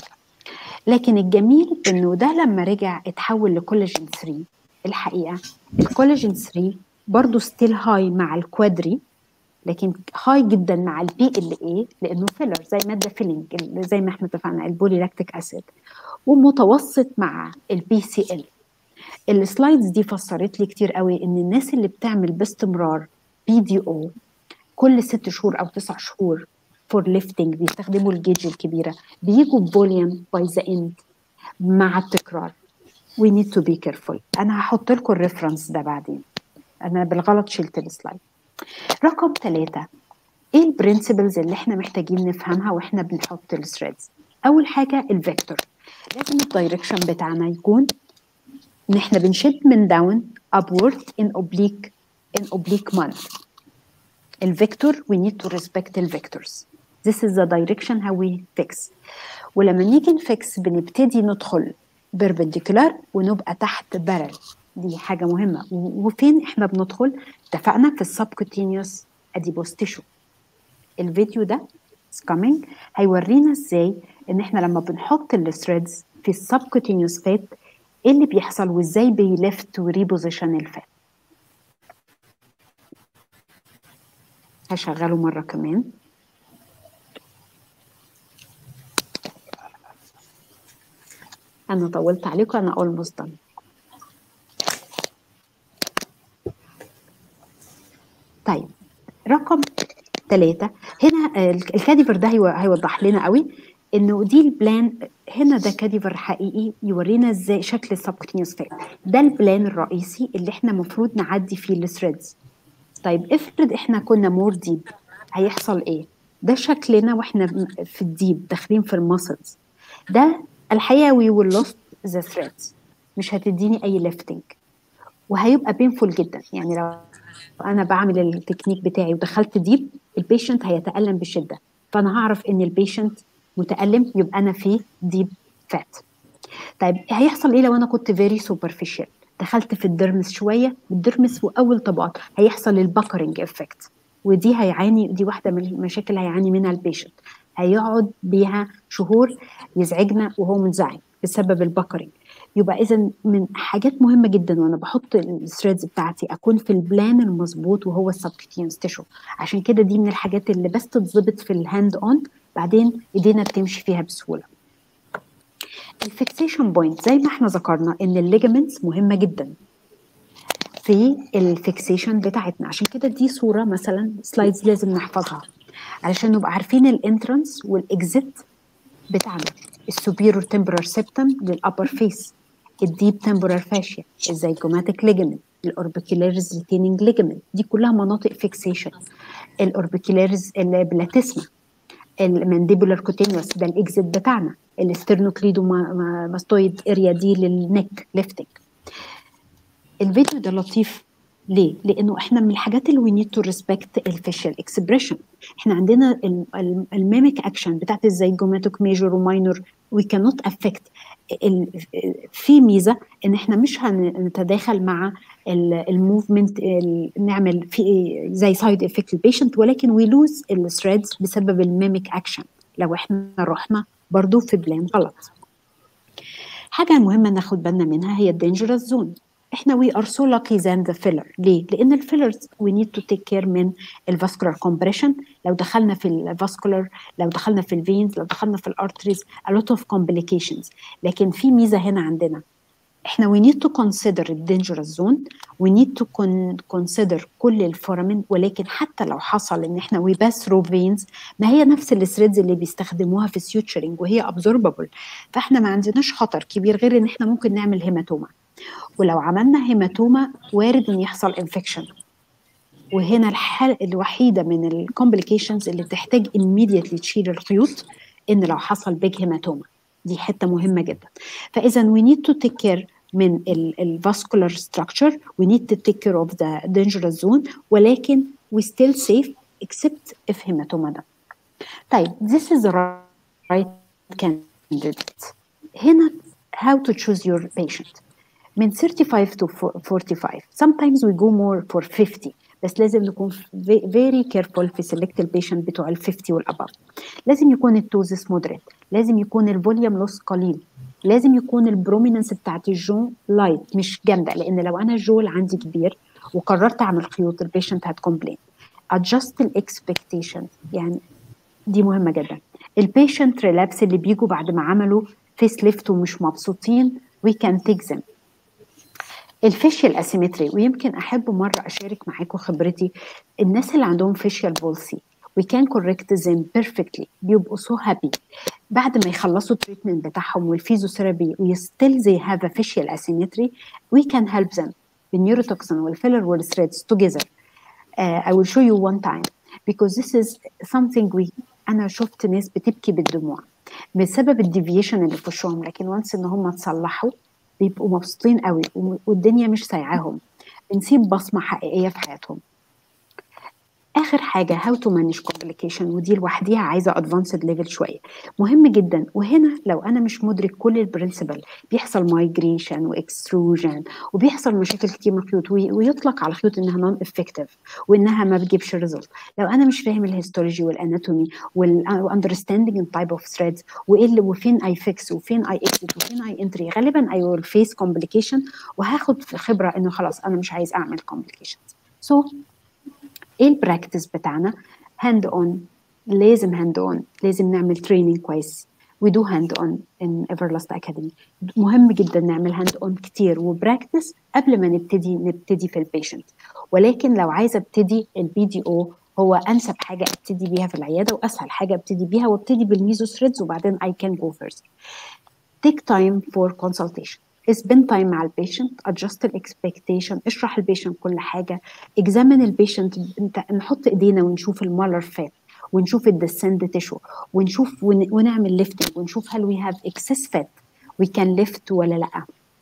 لكن الجميل انه ده لما رجع اتحول لكولاجين 3 الحقيقه الكولاجين 3 برضه ستيل هاي مع الكوادري لكن هاي جدا مع البي ال اي لانه فيلر زي ماده فيلينج زي ما احنا اتفقنا البولي لاكتيك اسيد ومتوسط مع البي سي ال السلايدز دي فسرت لي كتير قوي ان الناس اللي بتعمل باستمرار بي دي او كل ست شهور او تسع شهور فور ليفتنج بيستخدموا الجيج الكبيره بيجوا بفوليوم باي ذا اند مع التكرار وي نيد تو بي كيرفول انا هحط لكم الريفرنس ده بعدين انا بالغلط شلت السلايد رقم ثلاثة ايه البرنسبلز اللي احنا محتاجين نفهمها واحنا بنحط الثريدز اول حاجه الفيكتور لازم الدايركشن بتاعنا يكون ان احنا بنشد من داون upward in oblique in oblique manner الفيكتور we need to respect الفيكتورز this is the direction how we fix ولما نيجي نفكس بنبتدي ندخل perpendicular ونبقى تحت بارل دي حاجه مهمه و- وفين احنا بندخل اتفقنا في السبكوتينيوس اديبوس تيشو الفيديو ده is coming هيورينا ازاي ان احنا لما بنحط الثريدز في السبكوتينيوس فات ايه اللي بيحصل وازاي بيلفت وريبوزيشن الفات هشغله مره كمان انا طولت عليكم انا almost done طيب رقم ثلاثة هنا آه، الكاديفر ده هيو- هيوضح لنا قوي انه دي البلان هنا ده كاديفر حقيقي يورينا ازاي شكل السبكتينيوس فات ده البلان الرئيسي اللي احنا المفروض نعدي فيه الثريدز طيب افرض احنا كنا مور ديب هيحصل ايه ده شكلنا واحنا في الديب داخلين في المسلز ده الحقيقه we will lost the threads مش هتديني اي ليفتنج وهيبقى بينفول جدا يعني لو انا بعمل التكنيك بتاعي ودخلت ديب البيشنت هيتالم بشده فانا هعرف ان البيشنت متالم يبقى انا في ديب فات طيب هيحصل ايه لو انا كنت فيري سوبرفيشال دخلت في الدرمس شويه الدرمس واول طبقات هيحصل البكرنج افكت ودي هيعاني دي واحده من المشاكل هيعاني منها البيشنت هيقعد بيها شهور يزعجنا وهو منزعج بسبب البكرنج يبقى اذا من حاجات مهمه جدا وانا بحط الثريدز بتاعتي اكون في البلان المظبوط وهو السبكتينس تيشو عشان كده دي من الحاجات اللي بس تتظبط في الهاند اون بعدين ايدينا بتمشي فيها بسهوله الفيكسيشن بوينت زي ما احنا ذكرنا ان الليجمنتس مهمه جدا في الفيكسيشن بتاعتنا عشان كده دي صوره مثلا سلايدز لازم نحفظها علشان نبقى عارفين الانترنس والاكزيت بتاعنا السوبيرور تمبرال سيبتم للابر فيس الديب تمبرال فاشيا الزيجوماتيك ليجمنت الاوربيكولاريز ريتيننج ليجمنت دي كلها مناطق فيكسيشن الاوربيكولاريز البلاتيسما المانديبولار كوتينوس ده الاكزيت بتاعنا الاسترنوكليدو ماستويد اريا دي للنك ليفتنج الفيديو ده لطيف ليه؟ لانه احنا من الحاجات اللي وي نيد تو ريسبكت الفيشال اكسبريشن احنا عندنا الميميك اكشن بتاعت الزيجوماتيك ميجور وماينور وي كانوت افكت في ميزه ان احنا مش هنتداخل مع الموفمنت نعمل في زي سايد افكت البيشنت ولكن وي لوز الثريدز بسبب الميميك اكشن لو احنا رحنا برضو في بلان غلط حاجه مهمه ناخد بالنا منها هي الدينجرس زون احنا وي ار سو لاكي ذان ذا فيلر ليه؟ لان الفيلرز وي نيد تو تيك كير من الفاسكولار كومبريشن لو دخلنا في الفاسكولار لو دخلنا في الفينز لو دخلنا في الارتريز a lot of complications لكن في ميزه هنا عندنا احنا we need to consider the dangerous zone we need to con consider كل الفورامين ولكن حتى لو حصل ان احنا we pass through veins ما هي نفس الثريدز اللي بيستخدموها في السيوتشرنج وهي absorbable فاحنا ما عندناش خطر كبير غير ان احنا ممكن نعمل هيماتوما ولو عملنا هيماتوما وارد ان يحصل انفكشن وهنا الحالة الوحيدة من الكومبليكيشنز اللي بتحتاج immediately تشيل الخيوط ان لو حصل بيج هيماتوما دي حتة مهمة جدا فإذا we need to take care من الفاسكولار structure we need to take care of the dangerous zone ولكن we still safe except if hematoma ده طيب this is the right candidate هنا how to choose your patient من 35 to 45 sometimes we go more for 50 بس لازم نكون very careful في select البيشنت بتوع ال 50 والابove لازم يكون التوزس مودريت لازم يكون الفوليوم لوس قليل لازم يكون البروميننس بتاعت الجو لايت مش جامده لان لو انا الجول عندي كبير وقررت اعمل خيوط البيشنت هتكومبلين adjust الاكسبكتيشن يعني دي مهمه جدا البيشنت ريلابس اللي بيجوا بعد ما عملوا فيس ليفت ومش مبسوطين we can take them الفيشيال اسيمتري ويمكن احب مره اشارك معاكم خبرتي الناس اللي عندهم فيشيال بولسي we can correct them perfectly بيبقوا so happy بعد ما يخلصوا التريتمنت بتاعهم والفيزيوثيرابي و still they have a facial asymmetry we can help them بالنيوروتوكسين والفيلر والثريدز together uh, I will show you one time because this is something we انا شفت ناس بتبكي بالدموع بسبب الديفيشن اللي في وشهم لكن وانس ان هم تصلحوا بيبقوا مبسوطين قوي والدنيا مش سايعاهم بنسيب بصمه حقيقيه في حياتهم اخر حاجه هاو تو مانج كومبليكيشن ودي لوحديها عايزه ادفانسد ليفل شويه مهم جدا وهنا لو انا مش مدرك كل البرنسبل بيحصل مايجريشن واكستروجن وبيحصل مشاكل كتير من الخيوط ويطلق على الخيوط انها نون افكتيف وانها ما بتجيبش ريزلت لو انا مش فاهم الهيستولوجي والاناتومي والاندرستاندينج ان تايب اوف ثريدز وايه اللي وفين اي فيكس وفين اي اكزيت وفين اي انتري غالبا اي ويل فيس كومبليكيشن وهاخد خبره انه خلاص انا مش عايز اعمل كومبليكيشنز سو so, ايه البراكتس بتاعنا هاند اون لازم هاند اون لازم نعمل تريننج كويس we do hand on in Everlast Academy مهم جدا نعمل هاند اون كتير وبراكتس قبل ما نبتدي نبتدي في البيشنت ولكن لو عايزه ابتدي البي دي او هو انسب حاجه ابتدي بيها في العياده واسهل حاجه ابتدي بيها وابتدي بالميزو ثريدز وبعدين I can go first take time for consultation spend time مع البيشنت adjust الاكسبكتيشن اشرح البيشنت كل حاجه examine البيشنت انت نحط ايدينا ونشوف المالر فات ونشوف الديسند تيشو ونشوف ون... ونعمل ليفتنج ونشوف هل وي هاف اكسس فات وي كان ليفت ولا لا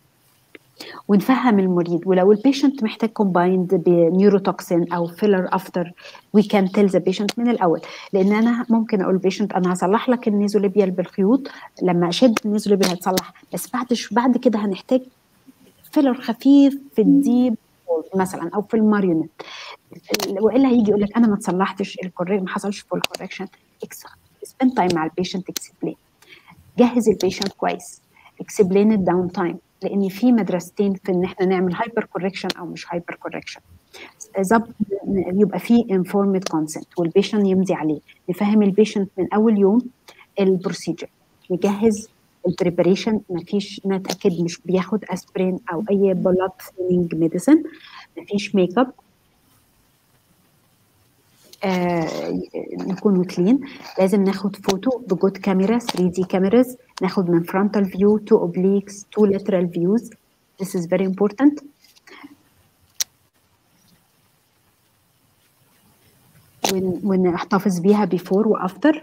ونفهم المريض ولو البيشنت محتاج كومبايند بنيوروتوكسين او فيلر افتر وي كان تيل ذا بيشنت من الاول لان انا ممكن اقول البيشنت انا هصلح لك النيزوليبيال بالخيوط لما اشد النيزوليبيال هتصلح بس بعد بعد كده هنحتاج فيلر خفيف في الديب مثلا او في الماريونيت والا هيجي يقول لك انا ما تصلحتش الكوريك ما حصلش فول كوركشن سبند تايم مع البيشنت اكسبلين جهز البيشنت كويس اكسبلين الداون تايم لان في مدرستين في ان احنا نعمل هايبر كوركشن او مش هايبر كوركشن يبقى في انفورمد كونسنت والبيشنت يمضي عليه نفهم البيشنت من اول يوم البروسيجر نجهز البريباريشن مفيش نتاكد مش بياخد اسبرين او اي بلاد ثيننج ميديسن مفيش ميك اب آه نكون كلين لازم ناخد فوتو بجود كاميرا 3 دي كاميراز ناخد من frontal view to obliques to lateral views this is very important ون- ونحتفظ بيها before وافتر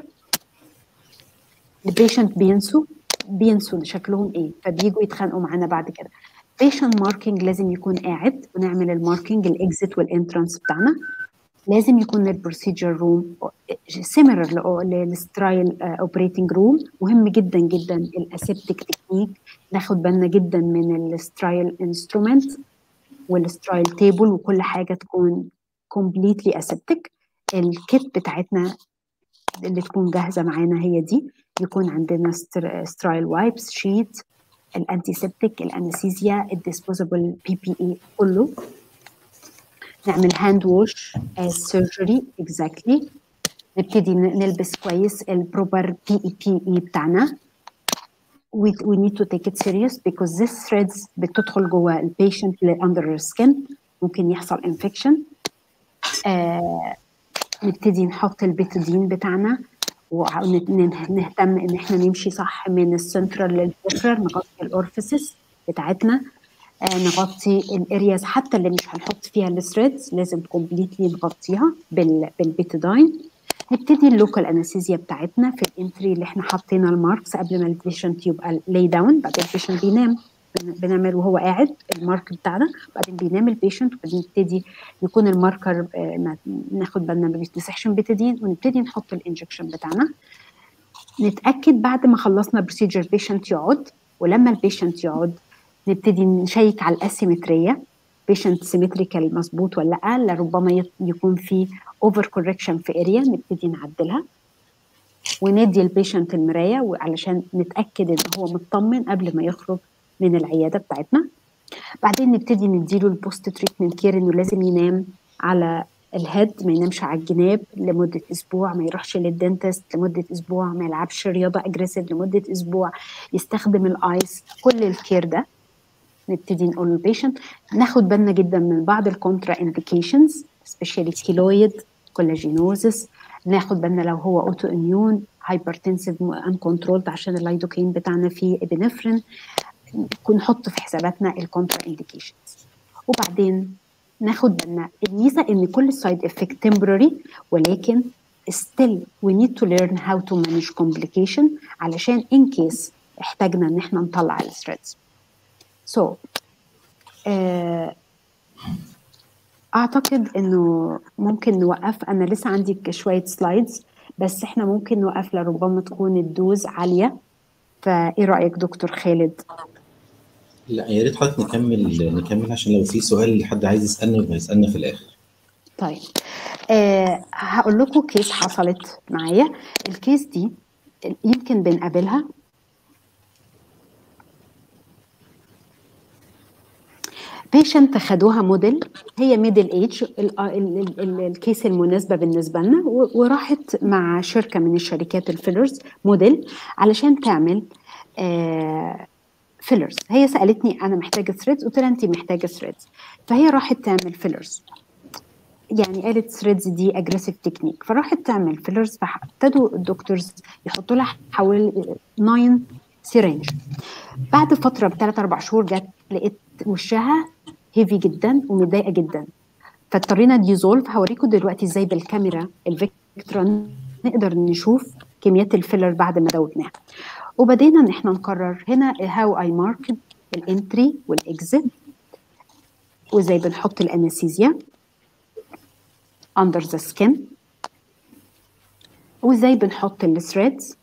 البيشنت بينسوا بينسوا شكلهم ايه فبيجوا يتخانقوا معانا بعد كده patient marking لازم يكون قاعد ونعمل الماركينج الاكزit والانترانس بتاعنا لازم يكون البروسيجر روم سيميلر للسترايل اوبريتنج روم مهم جدا جدا الاسيبتيك تكنيك ناخد بالنا جدا من السترايل انسترومنت والسترايل تيبل وكل حاجه تكون كومبليتلي اسيبتيك الكيت بتاعتنا اللي تكون جاهزه معانا هي دي يكون عندنا سترايل وايبس شيت الانتيسبتيك الانستيزيا الديسبوزبل بي بي اي كله نعمل هاند ووش as surgery exactly نبتدي ن- نلبس كويس البروبر بي اي بي اي بتاعنا we, we need to take it serious because this threads بتدخل جوه البيشنت اللي under skin ممكن يحصل infection آه نبتدي نحط البيتادين بتاعنا ونهتم ان احنا نمشي صح من السنترال للبريفرال نغطي الاورفيسز بتاعتنا آه، نغطي الارياز حتى اللي مش هنحط فيها الثريدز لازم كومبليتلي نغطيها بال بالبيتادين نبتدي اللوكال انستيزيا بتاعتنا في الانتري اللي احنا حاطين الماركس قبل ما البيشنت يبقى لاي داون بعدين البيشنت بينام بن- بنعمل وهو قاعد المارك بتاعنا بعدين بينام البيشنت وبعدين نبتدي يكون الماركر آه، ما- ناخد بالنا ما بيتمسحش من بيتادين ونبتدي نحط الانجكشن بتاعنا نتاكد بعد ما خلصنا بروسيجر البيشنت يقعد ولما البيشنت يقعد نبتدي نشيك على الاسيمتريه بيشنت سيمتريكال مظبوط ولا لا لربما يت- يكون في اوفر كوركشن في اريا نبتدي نعدلها وندي البيشنت المرايه وعلشان نتاكد ان هو مطمن قبل ما يخرج من العياده بتاعتنا بعدين نبتدي نديله البوست تريتمنت كير انه لازم ينام على الهيد ما ينامش على الجناب لمده اسبوع ما يروحش للدنتست لمده اسبوع ما يلعبش رياضه اجريسيف لمده اسبوع يستخدم الايس كل الكير ده نبتدي نقول للبيشنت ناخد بالنا جدا من بعض الكونترا انديكيشنز سبيشالي كيلويد كولاجينوزس ناخد بالنا لو هو اوتو اميون هايبرتنسيف ان كنترولد عشان اللايدوكين بتاعنا فيه ابنفرين نحط في حساباتنا الكونترا انديكيشنز وبعدين ناخد بالنا الميزه ان كل السايد افكت temporary ولكن still we need to learn how to manage complication علشان in case احتاجنا ان احنا نطلع الثريدز so آه اعتقد انه ممكن نوقف انا لسه عندي شويه سلايدز بس احنا ممكن نوقف لربما تكون الدوز عاليه فايه رايك دكتور خالد لا يا ريت حضرتك نكمل نكمل عشان لو في سؤال حد عايز يسالني يبقى يسالنا في الاخر طيب آه هقول لكم كيس حصلت معايا الكيس دي يمكن بيشنت خدوها موديل هي ميدل ايج الكيس المناسبه بالنسبه لنا و- وراحت مع شركه من الشركات الفيلرز موديل علشان تعمل آه فيلرز هي سالتني انا محتاجه ثريدز قلت لها انت محتاجه ثريدز فهي راحت تعمل فيلرز يعني قالت ثريدز دي اجريسيف تكنيك فراحت تعمل فيلرز فابتدوا الدكتورز يحطوا لها حوالي 9 سيرنج بعد فتره بثلاث اربع شهور جت لقيت وشها هيفي جدا ومتضايقه جدا فاضطرينا ديزولف هوريكم دلوقتي ازاي بالكاميرا الفيكترا نقدر نشوف كميات الفيلر بعد ما دوبناها وبدينا ان احنا نقرر هنا هاو اي مارك الانتري والاكزيت وازاي بنحط الانستيزيا under the skin وازاي بنحط الثريدز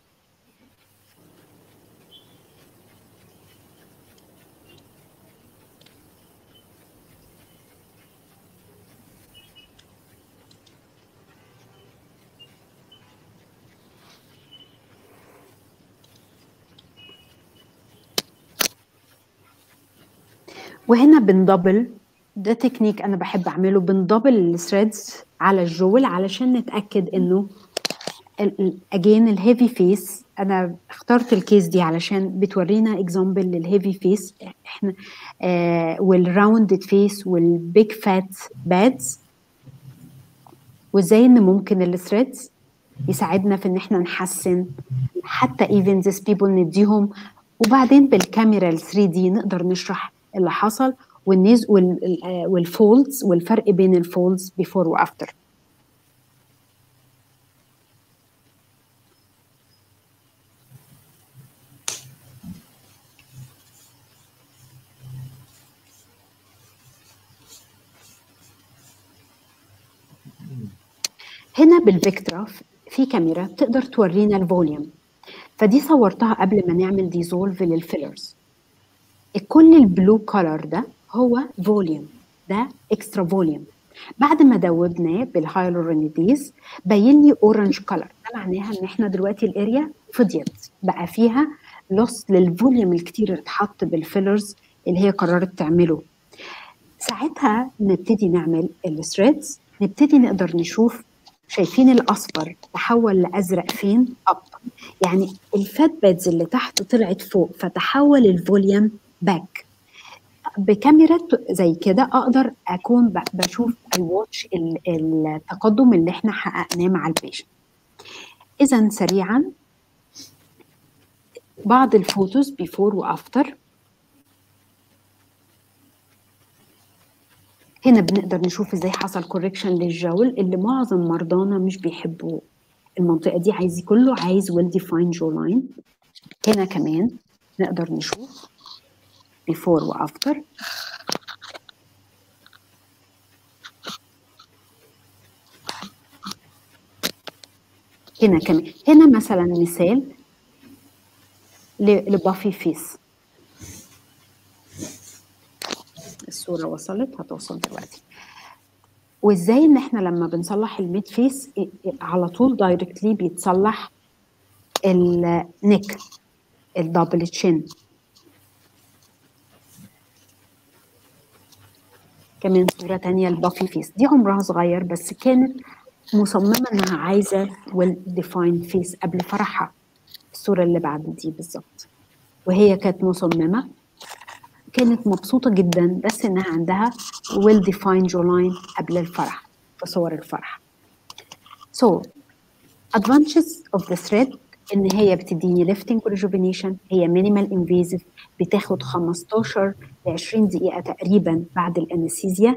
وهنا بندبل ده تكنيك انا بحب اعمله بندبل الثريدز على الجول علشان نتاكد انه اجين الهيفي فيس انا اخترت الكيس دي علشان بتورينا اكزامبل للهيفي فيس احنا آه والراوندد فيس والبيج فات بادز وازاي ان ممكن الثريدز يساعدنا في ان احنا نحسن حتى ايفن ذيس بيبل نديهم وبعدين بالكاميرا ال 3 دي نقدر نشرح اللي حصل والنيز والفولدز والفرق بين الفولدز بيفور وافتر هنا بالفيكترا في كاميرا تقدر تورينا الفوليوم فدي صورتها قبل ما نعمل ديزولف للفيلرز كل البلو كولر ده هو فوليوم ده اكسترا فوليوم بعد ما دوبناه بالهايلورونيديز باين لي اورنج كولر ده معناها ان احنا دلوقتي الاريا فضيت بقى فيها لوس للفوليوم الكتير اللي اتحط بالفيلرز اللي هي قررت تعمله ساعتها نبتدي نعمل الثريدز نبتدي نقدر نشوف شايفين الاصفر تحول لازرق فين اب يعني الفات بادز اللي تحت طلعت فوق فتحول الفوليوم باك بكاميرا زي كده اقدر اكون بشوف الواتش التقدم اللي احنا حققناه مع البيشنت اذا سريعا بعض الفوتوز بيفور وافتر هنا بنقدر نشوف ازاي حصل كوركشن للجول اللي معظم مرضانا مش بيحبوا المنطقه دي عايز كله عايز ويل ديفاين جو لاين هنا كمان نقدر نشوف before وافتر هنا كمان هنا مثلا مثال لبافي فيس الصوره وصلت هتوصل دلوقتي وازاي ان احنا لما بنصلح الميد فيس على طول دايركتلي بيتصلح النك الدبل تشين كمان صورة تانية البافي فيس دي عمرها صغير بس كانت مصممة انها عايزة ويل ديفاين فيس قبل فرحها الصورة اللي بعد دي بالظبط وهي كانت مصممة كانت مبسوطة جدا بس انها عندها ويل ديفاين جولاين قبل الفرح في صور الفرح so advantages of the thread ان هي بتديني lifting rejuvenation هي minimal invasive بتاخد 15 ل 20 دقيقة تقريبا بعد الانستيزيا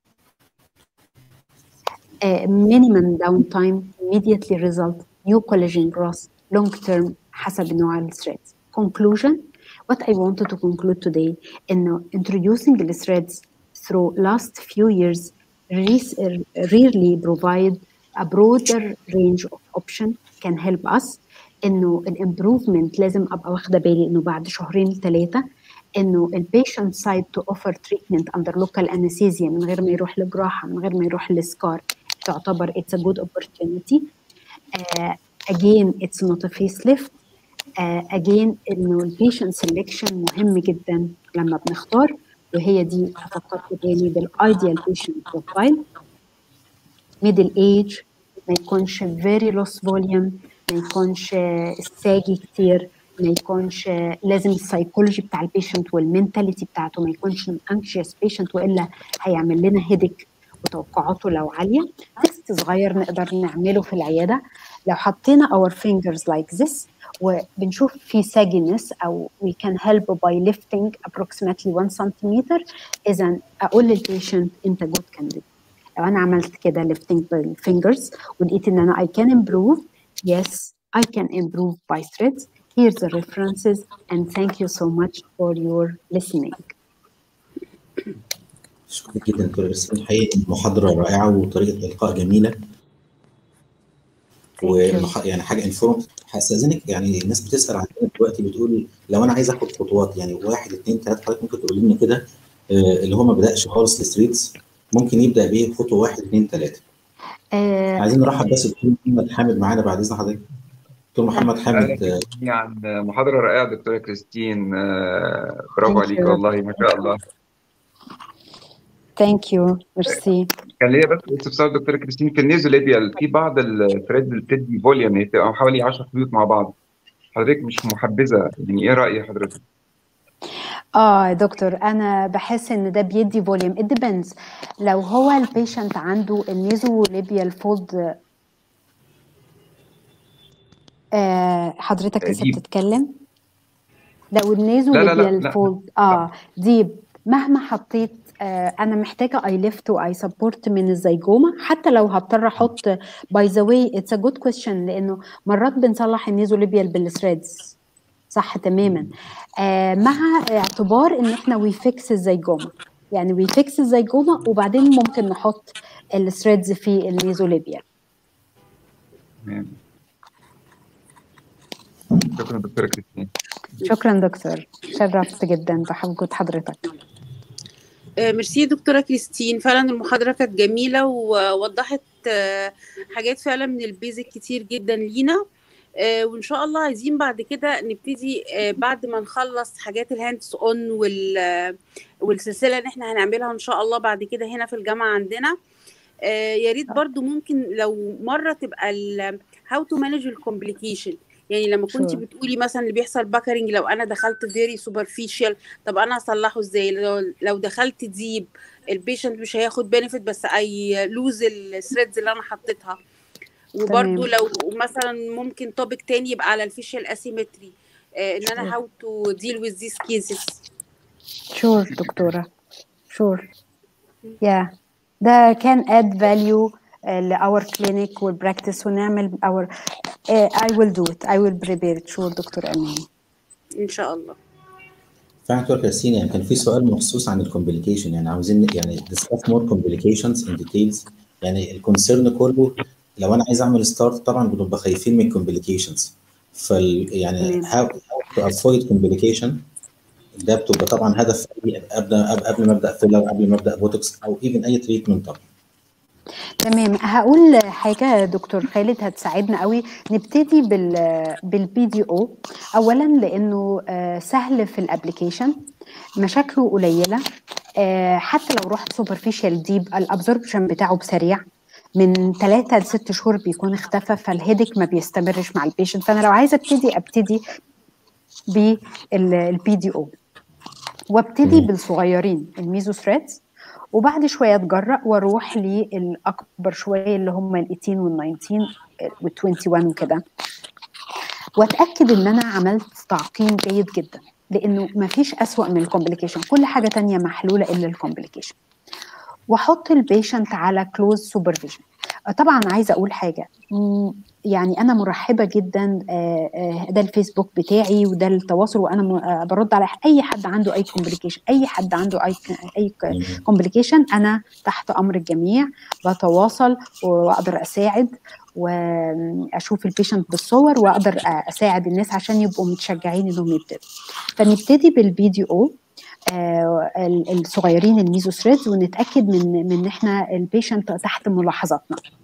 uh, minimum downtime immediately result new collagen growth long term حسب نوع الثريدز conclusion what I wanted to conclude today انه introducing the threads through last few years rarely provide a broader range of option can help us انه الامبروفمنت لازم ابقى واخده بالي انه بعد شهرين ثلاثه انه البيشنت سايد تو اوفر تريتمنت اندر لوكال انستيزيا من غير ما يروح لجراحه من غير ما يروح لسكار تعتبر اتس ا جود opportunity اجين اتس نوت ا فيس ليفت اجين انه البيشنت سelection مهم جدا لما بنختار وهي دي افكركم تاني بالايديال بيشنت بروفايل ميدل ايج ما يكونش فيري لوس فوليوم ما يكونش ساجي كتير ما يكونش لازم السايكولوجي بتاع البيشنت والمنتاليتي بتاعته ما يكونش انكشيس بيشنت والا هيعمل لنا هيدك وتوقعاته لو عاليه تيست صغير نقدر نعمله في العياده لو حطينا اور fingers like this وبنشوف في sagginess او we can help by lifting approximately 1 centimeter اذا اقول للبيشنت انت good candidate لو انا عملت كده lifting بالفingers ولقيت ان انا I can improve yes I can improve by threads here's the references and thank you so much for your listening شكرا جدا دكتور ارسلان حقيقي محاضره رائعه وطريقه القاء جميله ومح... يعني حاجه انفورم هستاذنك يعني الناس بتسال عندنا دلوقتي بتقول لو انا عايز اخد خطوات يعني واحد اثنين ثلاثه حضرتك ممكن تقول لنا كده آه اللي هو ما بداش خالص الستريتس ممكن يبدا بايه خطوه واحد اثنين ثلاثه آه عايزين نرحب بس بدكتور محمد حامد معانا بعد اذن حضرتك دكتور محمد حامد آه، عن محاضرة رائعة دكتورة كريستين آه، برافو Thank عليك you. والله ما شاء الله ثانك يو ميرسي كان ليا بس استفسار دكتورة كريستين في النيزوليبيال في بعض الثريد اللي بتدي فوليوم هي بتبقى حوالي 10 خيوط مع بعض حضرتك مش محبذة يعني ايه رأي حضرتك؟ اه يا دكتور انا بحس ان ده بيدي فوليوم it depends لو هو البيشنت عنده النيزو ليبيال فولد آه حضرتك لسه ديب. بتتكلم لو النيزو لا، لا، لا، ليبيال لا. فولد اه ديب مهما حطيت آه انا محتاجه اي ليفت واي سبورت من الزيجوما حتى لو هضطر احط باي ذا واي اتس ا جود كويشن لانه مرات بنصلح النيزو ليبيال بالثريدز صح تماما آه مع اعتبار ان احنا وي فيكس الزيجوما يعني وي فيكس الزيجوما وبعدين ممكن نحط الثريدز في النيزوليبيا تمام. شكرا دكتورة كريستين شكرا دكتور شرفت جدا بوجود حضرتك آه، ميرسي دكتورة كريستين فعلا المحاضرة كانت جميلة ووضحت آه، حاجات فعلا من البيزك كتير جدا لينا آه، وان شاء الله عايزين بعد كده نبتدي آه، بعد ما نخلص حاجات الهاندز اون وال والسلسلة اللي احنا هنعملها ان شاء الله بعد كده هنا في الجامعة عندنا آه، يا ريت برضو ممكن لو مرة تبقى هاو تو مانج الكومبليكيشن يعني لما كنت Sure. بتقولي مثلا اللي بيحصل باكرنج لو انا دخلت فيري سوبرفيشال طب انا هصلحه ازاي لو, لو دخلت ديب البيشنت مش هياخد بنفيت بس اي لوز الثريدز اللي انا حطيتها وبرده تمام. لو مثلا ممكن توبيك تاني يبقى على الفيشال اسيمتري ان انا Sure. هاو تو ديل وذ ذيس كيسز شور دكتورة شور يا ده كان add value لأور كلينيك والبراكتس ونعمل our uh, I will do it I will prepare it شور دكتور أمان ان شاء الله فعلا دكتور كريستين يعني كان في سؤال مخصوص عن الكومبليكيشن يعني عاوزين يعني discuss more complications in details يعني الكونسيرن كله لو انا عايز اعمل ستارت طبعا بنبقى خايفين من الكومبليكيشنز فال يعني تمام. how, how to avoid complication ده بتبقى طبعا هدف قبل قبل ما ابدا فيلر قبل ما ابدا بوتوكس او ايفن اي تريتمنت طبعا تمام هقول حاجة دكتور خالد هتساعدنا قوي نبتدي بال بالبي دي او اولا لانه آه، سهل في الابلكيشن مشاكله قليلة آه، حتى لو رحت سوبرفيشال ديب الابزوربشن بتاعه بسريع من ثلاثة لست شهور بيكون اختفى فالهيدك ما بيستمرش مع البيشنت فانا لو عايزه ابتدي ابتدي بالبي دي او وابتدي مم. بالصغيرين الميزو ثريدز وبعد شويه اتجرأ واروح للاكبر شويه اللي هم ال 18 وال 19 وال 21 وكده واتاكد ان انا عملت تعقيم جيد جدا لانه ما فيش اسوأ من الكومبليكيشن كل حاجه تانية محلوله الا الكومبليكيشن واحط البيشنت على كلوز سوبرفيجن طبعا عايزه اقول حاجه مم، يعني انا مرحبه جدا آه، آه، ده الفيسبوك بتاعي وده التواصل وانا م- آه، برد على اي حد عنده اي كومبليكيشن اي حد عنده اي اي مم. كومبليكيشن انا تحت امر الجميع بتواصل واقدر اساعد واشوف البيشنت بالصور واقدر اساعد الناس عشان يبقوا متشجعين انهم يبتدوا فنبتدي بالبي دي او آه، ال- الصغيرين الميزو ثريدز ونتاكد من من ان احنا البيشنت تحت ملاحظاتنا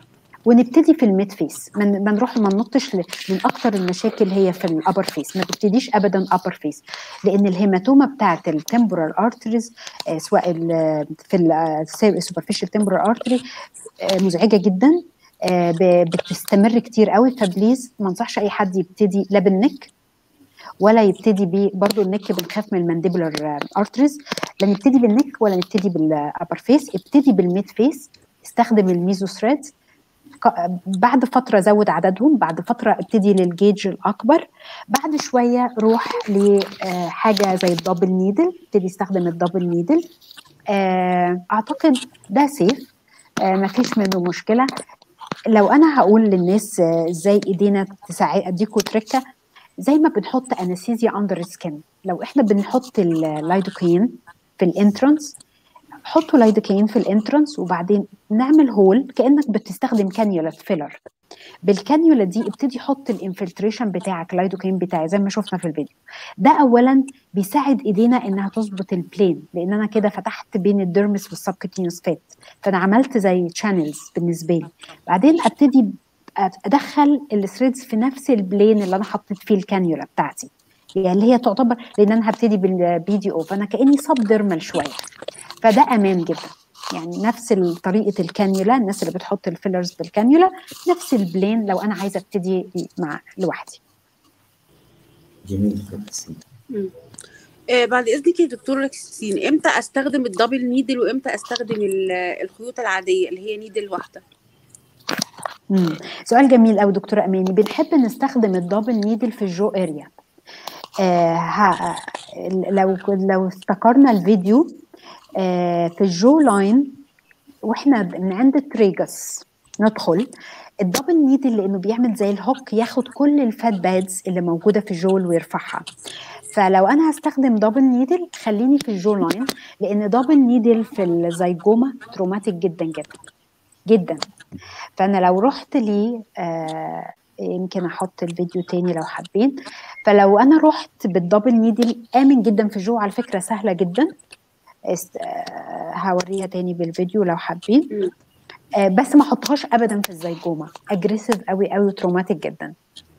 ونبتدي في الميد فيس ما من ما نروح ما ننطش ل- من اكتر المشاكل هي في الابر فيس ما تبتديش ابدا ابر فيس لان الهيماتوما بتاعت التمبورال ارتريز سواء ال- في السوبرفيشال تمبورال ارتري مزعجه جدا آه، ب- بتستمر كتير قوي فبليز ما انصحش اي حد يبتدي لا بالنك ولا يبتدي ب برضه النك بنخاف من المانديبولار ارتريز لا نبتدي بالنك ولا نبتدي بالابر فيس ابتدي بالميد فيس استخدم الميزو ثريدز بعد فتره زود عددهم بعد فتره ابتدي للجيج الاكبر بعد شويه روح لحاجه زي الدبل نيدل ابتدي استخدم الدبل نيدل آه، اعتقد ده سيف ما فيش منه مشكله لو انا هقول للناس آه، ازاي ايدينا تساعد اديكوا تركه زي ما بنحط انستيزيا اندر سكين لو احنا بنحط اللايدوكين في الانترانس حطوا لايدوكين في الانترانس وبعدين نعمل هول كانك بتستخدم كانيولا فيلر بالكانيولا دي ابتدي حط الانفلتريشن بتاعك لايدوكين بتاعي زي ما شفنا في الفيديو ده اولا بيساعد ايدينا انها تظبط البلين لان انا كده فتحت بين الديرمس والسبكتينوس فات فانا عملت زي تشانلز بالنسبه لي بعدين ابتدي ادخل الثريدز في نفس البلين اللي انا حطيت فيه الكانيولا بتاعتي يعني اللي هي تعتبر لان انا هبتدي بالبي دي او فانا كاني سب ديرمال شويه فده امان جدا يعني نفس طريقه الكانيولا الناس اللي بتحط الفيلرز بالكانيولا نفس البلين لو انا عايزه ابتدي مع لوحدي جميل خالص مم. آه بعد اذنك يا دكتوره كريستين امتى استخدم الدبل نيدل وامتى استخدم ال- الخيوط العاديه اللي هي نيدل واحده مم. سؤال جميل قوي دكتوره اماني بنحب نستخدم الدبل نيدل في الجو اريا آه ها لو لو افتكرنا الفيديو آه في الجو لاين واحنا من عند التريجس ندخل الدبل نيدل لانه بيعمل زي الهوك ياخد كل الفات بادز اللي موجوده في الجول ويرفعها فلو انا هستخدم دبل نيدل خليني في الجو لاين لان دبل نيدل في الزيجوما تروماتيك جدا جدا جدا فانا لو رحت لي آه يمكن احط الفيديو تاني لو حابين فلو انا رحت بالدبل نيدل امن جدا في الجو على فكره سهله جدا است... آه هوريها تاني بالفيديو لو حابين مم. آه بس ما احطهاش ابدا في الزيجوما اجريسيف قوي قوي وتروماتيك جدا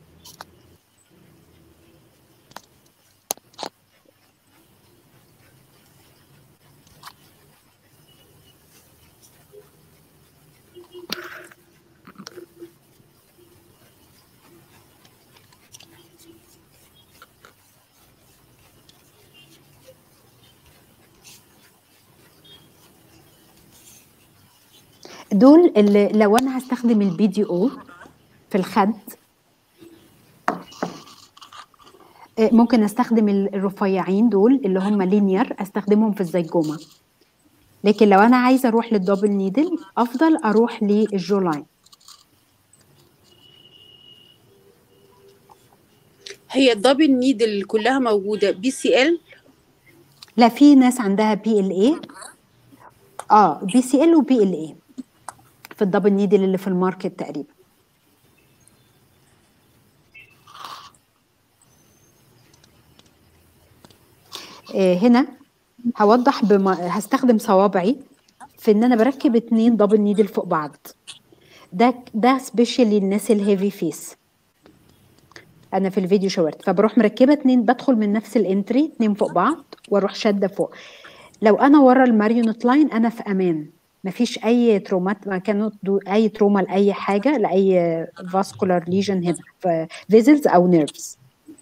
دول اللي لو انا هستخدم البي دي او في الخد آه، ممكن استخدم ال- الرفيعين دول اللي هم لينير استخدمهم في الزيجوما لكن لو انا عايزه اروح للدبل نيدل افضل اروح للجو لاين هي الدبل نيدل كلها موجوده بي سي ال لا في ناس عندها بي ال اي اه بي سي ال وبي ال اي في الدبل نيدل اللي في الماركت تقريبا آه هنا هوضح بما هستخدم صوابعي في ان انا بركب اتنين دبل نيدل فوق بعض ده ده سبيشالي الناس الهيفي فيس انا في الفيديو شاورت فبروح مركبه اتنين بدخل من نفس الانتري اتنين فوق بعض واروح شاده فوق لو انا ورا الماريونت لاين انا في امان مفيش اي ترومات ما كانت دو اي تروما لاي حاجه لاي فاسكولار ليجن هنا في فيزلز او نيرفز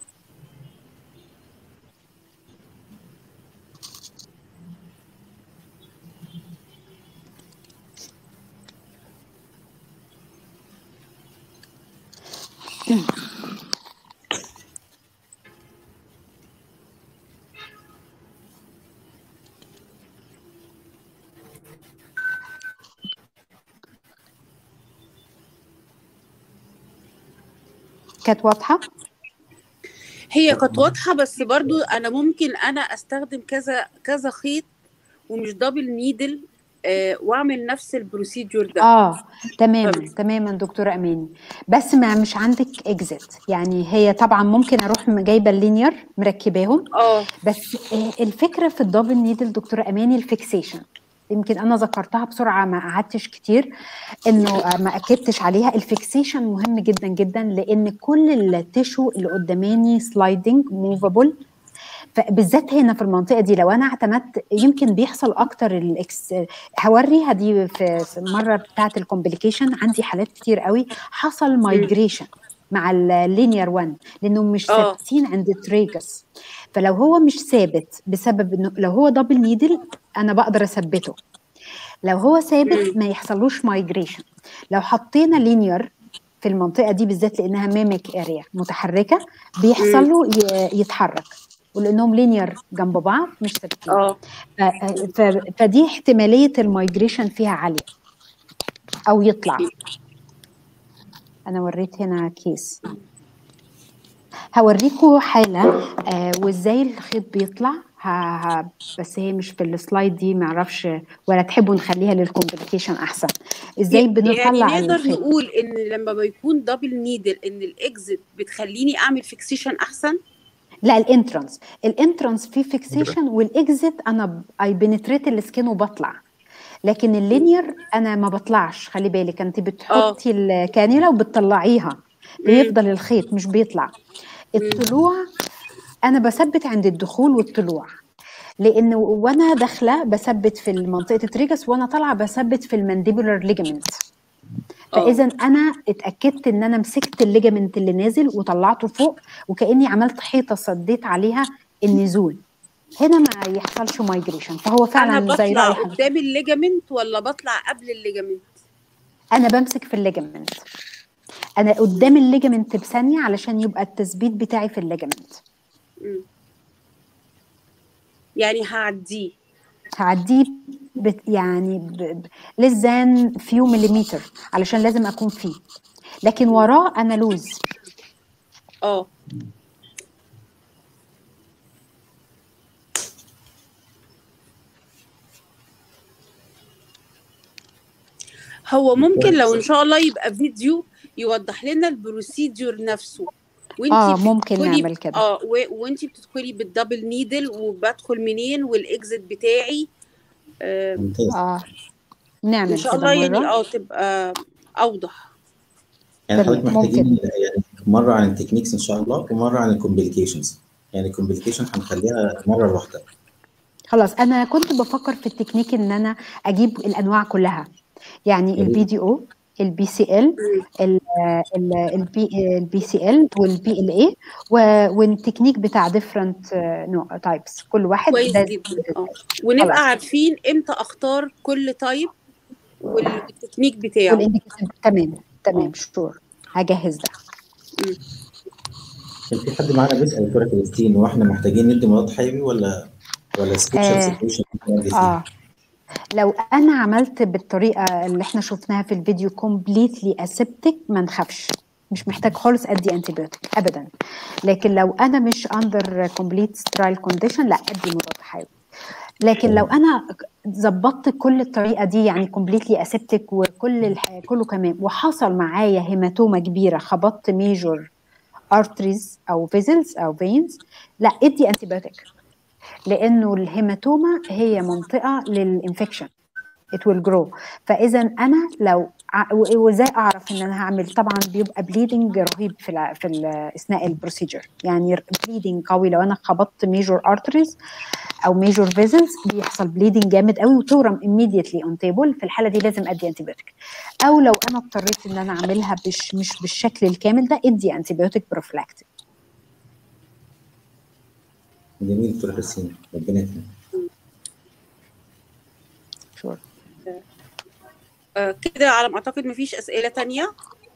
كانت واضحه هي كانت واضحه بس برضو انا ممكن انا استخدم كذا كذا خيط ومش دبل نيدل آه واعمل نفس البروسيدور ده اه تماما طب. تماما دكتوره اماني بس ما مش عندك اكزيت يعني هي طبعا ممكن اروح جايبه اللينير مركباهم اه بس آه، الفكره في الدبل نيدل دكتوره اماني الفيكسيشن يمكن انا ذكرتها بسرعه ما قعدتش كتير انه ما اكدتش عليها الفيكسيشن مهم جدا جدا لان كل التيشو اللي قداماني سلايدنج موفابل فبالذات هنا في المنطقه دي لو انا اعتمدت يمكن بيحصل اكتر الاكس هوريها دي في المره بتاعه الكومبليكيشن عندي حالات كتير قوي حصل مايجريشن مع اللينير 1 لانهم مش آه. ثابتين عند التريجس فلو هو مش ثابت بسبب انه لو هو دبل نيدل انا بقدر اثبته لو هو ثابت ما يحصلوش مايجريشن لو حطينا لينير في المنطقه دي بالذات لانها ميميك اريا متحركه بيحصل له ي- يتحرك ولانهم لينير جنب بعض مش ثابتين اه ف- ف- فدي احتماليه المايجريشن فيها عاليه او يطلع انا وريت هنا كيس هوريكم حاله آه وازاي الخيط بيطلع ه... ه... بس هي مش في السلايد دي معرفش ولا تحبوا نخليها للكومبليكيشن احسن ازاي بنطلع يعني نقدر الخيط نقول ان لما بيكون دبل نيدل ان الاكزit بتخليني اعمل فيكسيشن احسن لا الانترانس الانترانس فيه فيكسيشن والاكزيت انا اي بنتريت السكين وبطلع لكن اللينير انا ما بطلعش خلي بالك انت بتحطي الكانيولا وبتطلعيها بيفضل الخيط مش بيطلع الطلوع انا بثبت عند الدخول والطلوع لان وانا داخله بثبت في منطقه التريجس وانا طالعه بثبت في المانديبولار ليجامنت آه. فاذا انا اتاكدت ان انا مسكت الليجامنت اللي نازل وطلعته فوق وكاني عملت حيطه صديت عليها النزول هنا ما يحصلش مايجريشن فهو انا فعلا زي بطلع رأي حضرتك. قدام الليجامنت ولا بطلع قبل الليجامنت انا بمسك في الليجامنت انا قدام الليجامنت بثانيه علشان يبقى التثبيت بتاعي في الليجامنت مم. يعني هعديه هعديه بت يعني ب... less than few millimeter علشان لازم اكون فيه لكن وراه انا لوز اه هو ممكن لو ان شاء الله يبقى فيديو يوضح لنا البروسيدور نفسه وانتي اه ممكن بتدخلي- نعمل كده اه و- وانتي بتدخلي بالدبل نيدل وبدخل منين والاكزit بتاعي آه ممتاز اه نعمل ان شاء كده الله يعني مرة. اه تبقى اوضح يعني تمام، حضرتك محتاجين ممكن. يعني مره عن التكنيكس ان شاء الله ومره عن الكومبليكيشنز يعني الكومبليكيشن هنخليها مره لوحدها خلاص انا كنت بفكر في التكنيك ان انا اجيب الانواع كلها يعني جميل. البي دي او البي سي ال البي سي ال والبي ال اي والتكنيك بتاع ديفرنت نوع تايبس كل واحد كويس ده جدا اه ونبقى خلاص. عارفين امتى اختار كل تايب والتكنيك بتاعه والإنديكيشن تمام تمام شور هجهز ده كان في حد معانا بيسال دكتوره كريستين هو احنا محتاجين ندي مضاد حيوي ولا ولا آه. سبيشال سيتويشن اه لو انا عملت بالطريقه اللي احنا شفناها في الفيديو كومبليتلي اسبتك ما نخافش مش محتاج خالص ادي انتيبيوتيك ابدا لكن لو انا مش اندر كومبليت سترايل كونديشن لا ادي مضاد حيوي لكن لو انا ظبطت كل الطريقه دي يعني كومبليتلي اسبتك وكل الح... كله كمان وحصل معايا هيماتوما كبيره خبطت ميجور ارتريز او فيزلز او فينز لا ادي انتيبيوتيك لانه الهيماتوما هي منطقه للانفكشن it will grow فاذا انا لو ع- و- وازاي اعرف ان انا هعمل طبعا بيبقى بليدنج رهيب في ال في ال اثناء البروسيجر يعني بليدنج قوي لو انا خبطت ميجور ارتريز او ميجور فيزلز بيحصل بليدنج جامد قوي وتورم immediately اون تيبل في الحاله دي لازم ادي انتيبيوتيك او لو انا اضطريت ان انا اعملها مش مش بالشكل الكامل ده ادي انتيبيوتيك بروفلاكتيك جميل دكتوره كريستين ربنا يكرمك شور آه كده على ما اعتقد مفيش اسئله تانية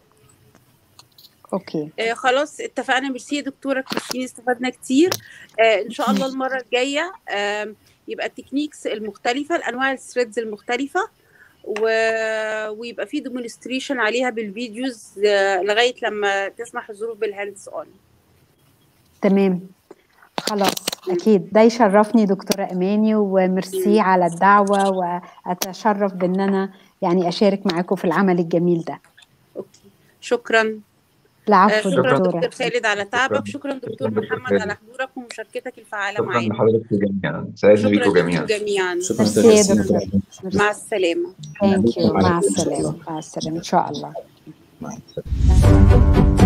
اوكي آه خلاص اتفقنا ميرسي يا دكتوره كريستين استفدنا كتير آه ان شاء الله المره الجايه آه يبقى التكنيكس المختلفه الانواع الثريدز المختلفه و... ويبقى في ديمونستريشن عليها بالفيديوز آه لغايه لما تسمح الظروف بالهاندز اون تمام خلاص اكيد ده يشرفني دكتوره اماني وميرسي على الدعوه واتشرف بان انا يعني اشارك معاكم في العمل الجميل ده اوكي شكرا العفو شكرا دكتورة دكتور خالد على تعبك شكراً. شكرا دكتور شكراً دكتور محمد خالد. على حضورك ومشاركتك الفعالة شكرا معانا لحضرتك جميعا سعدنا بيكم شكرا جميعا لكم جميعا شكرا ميرسي دكتور يا ياسين دكتور. وتوفيق. مع السلامة ثانك يو على مع خير إن شاء السلامة الله. مع السلامة إن شاء الله مع السلامة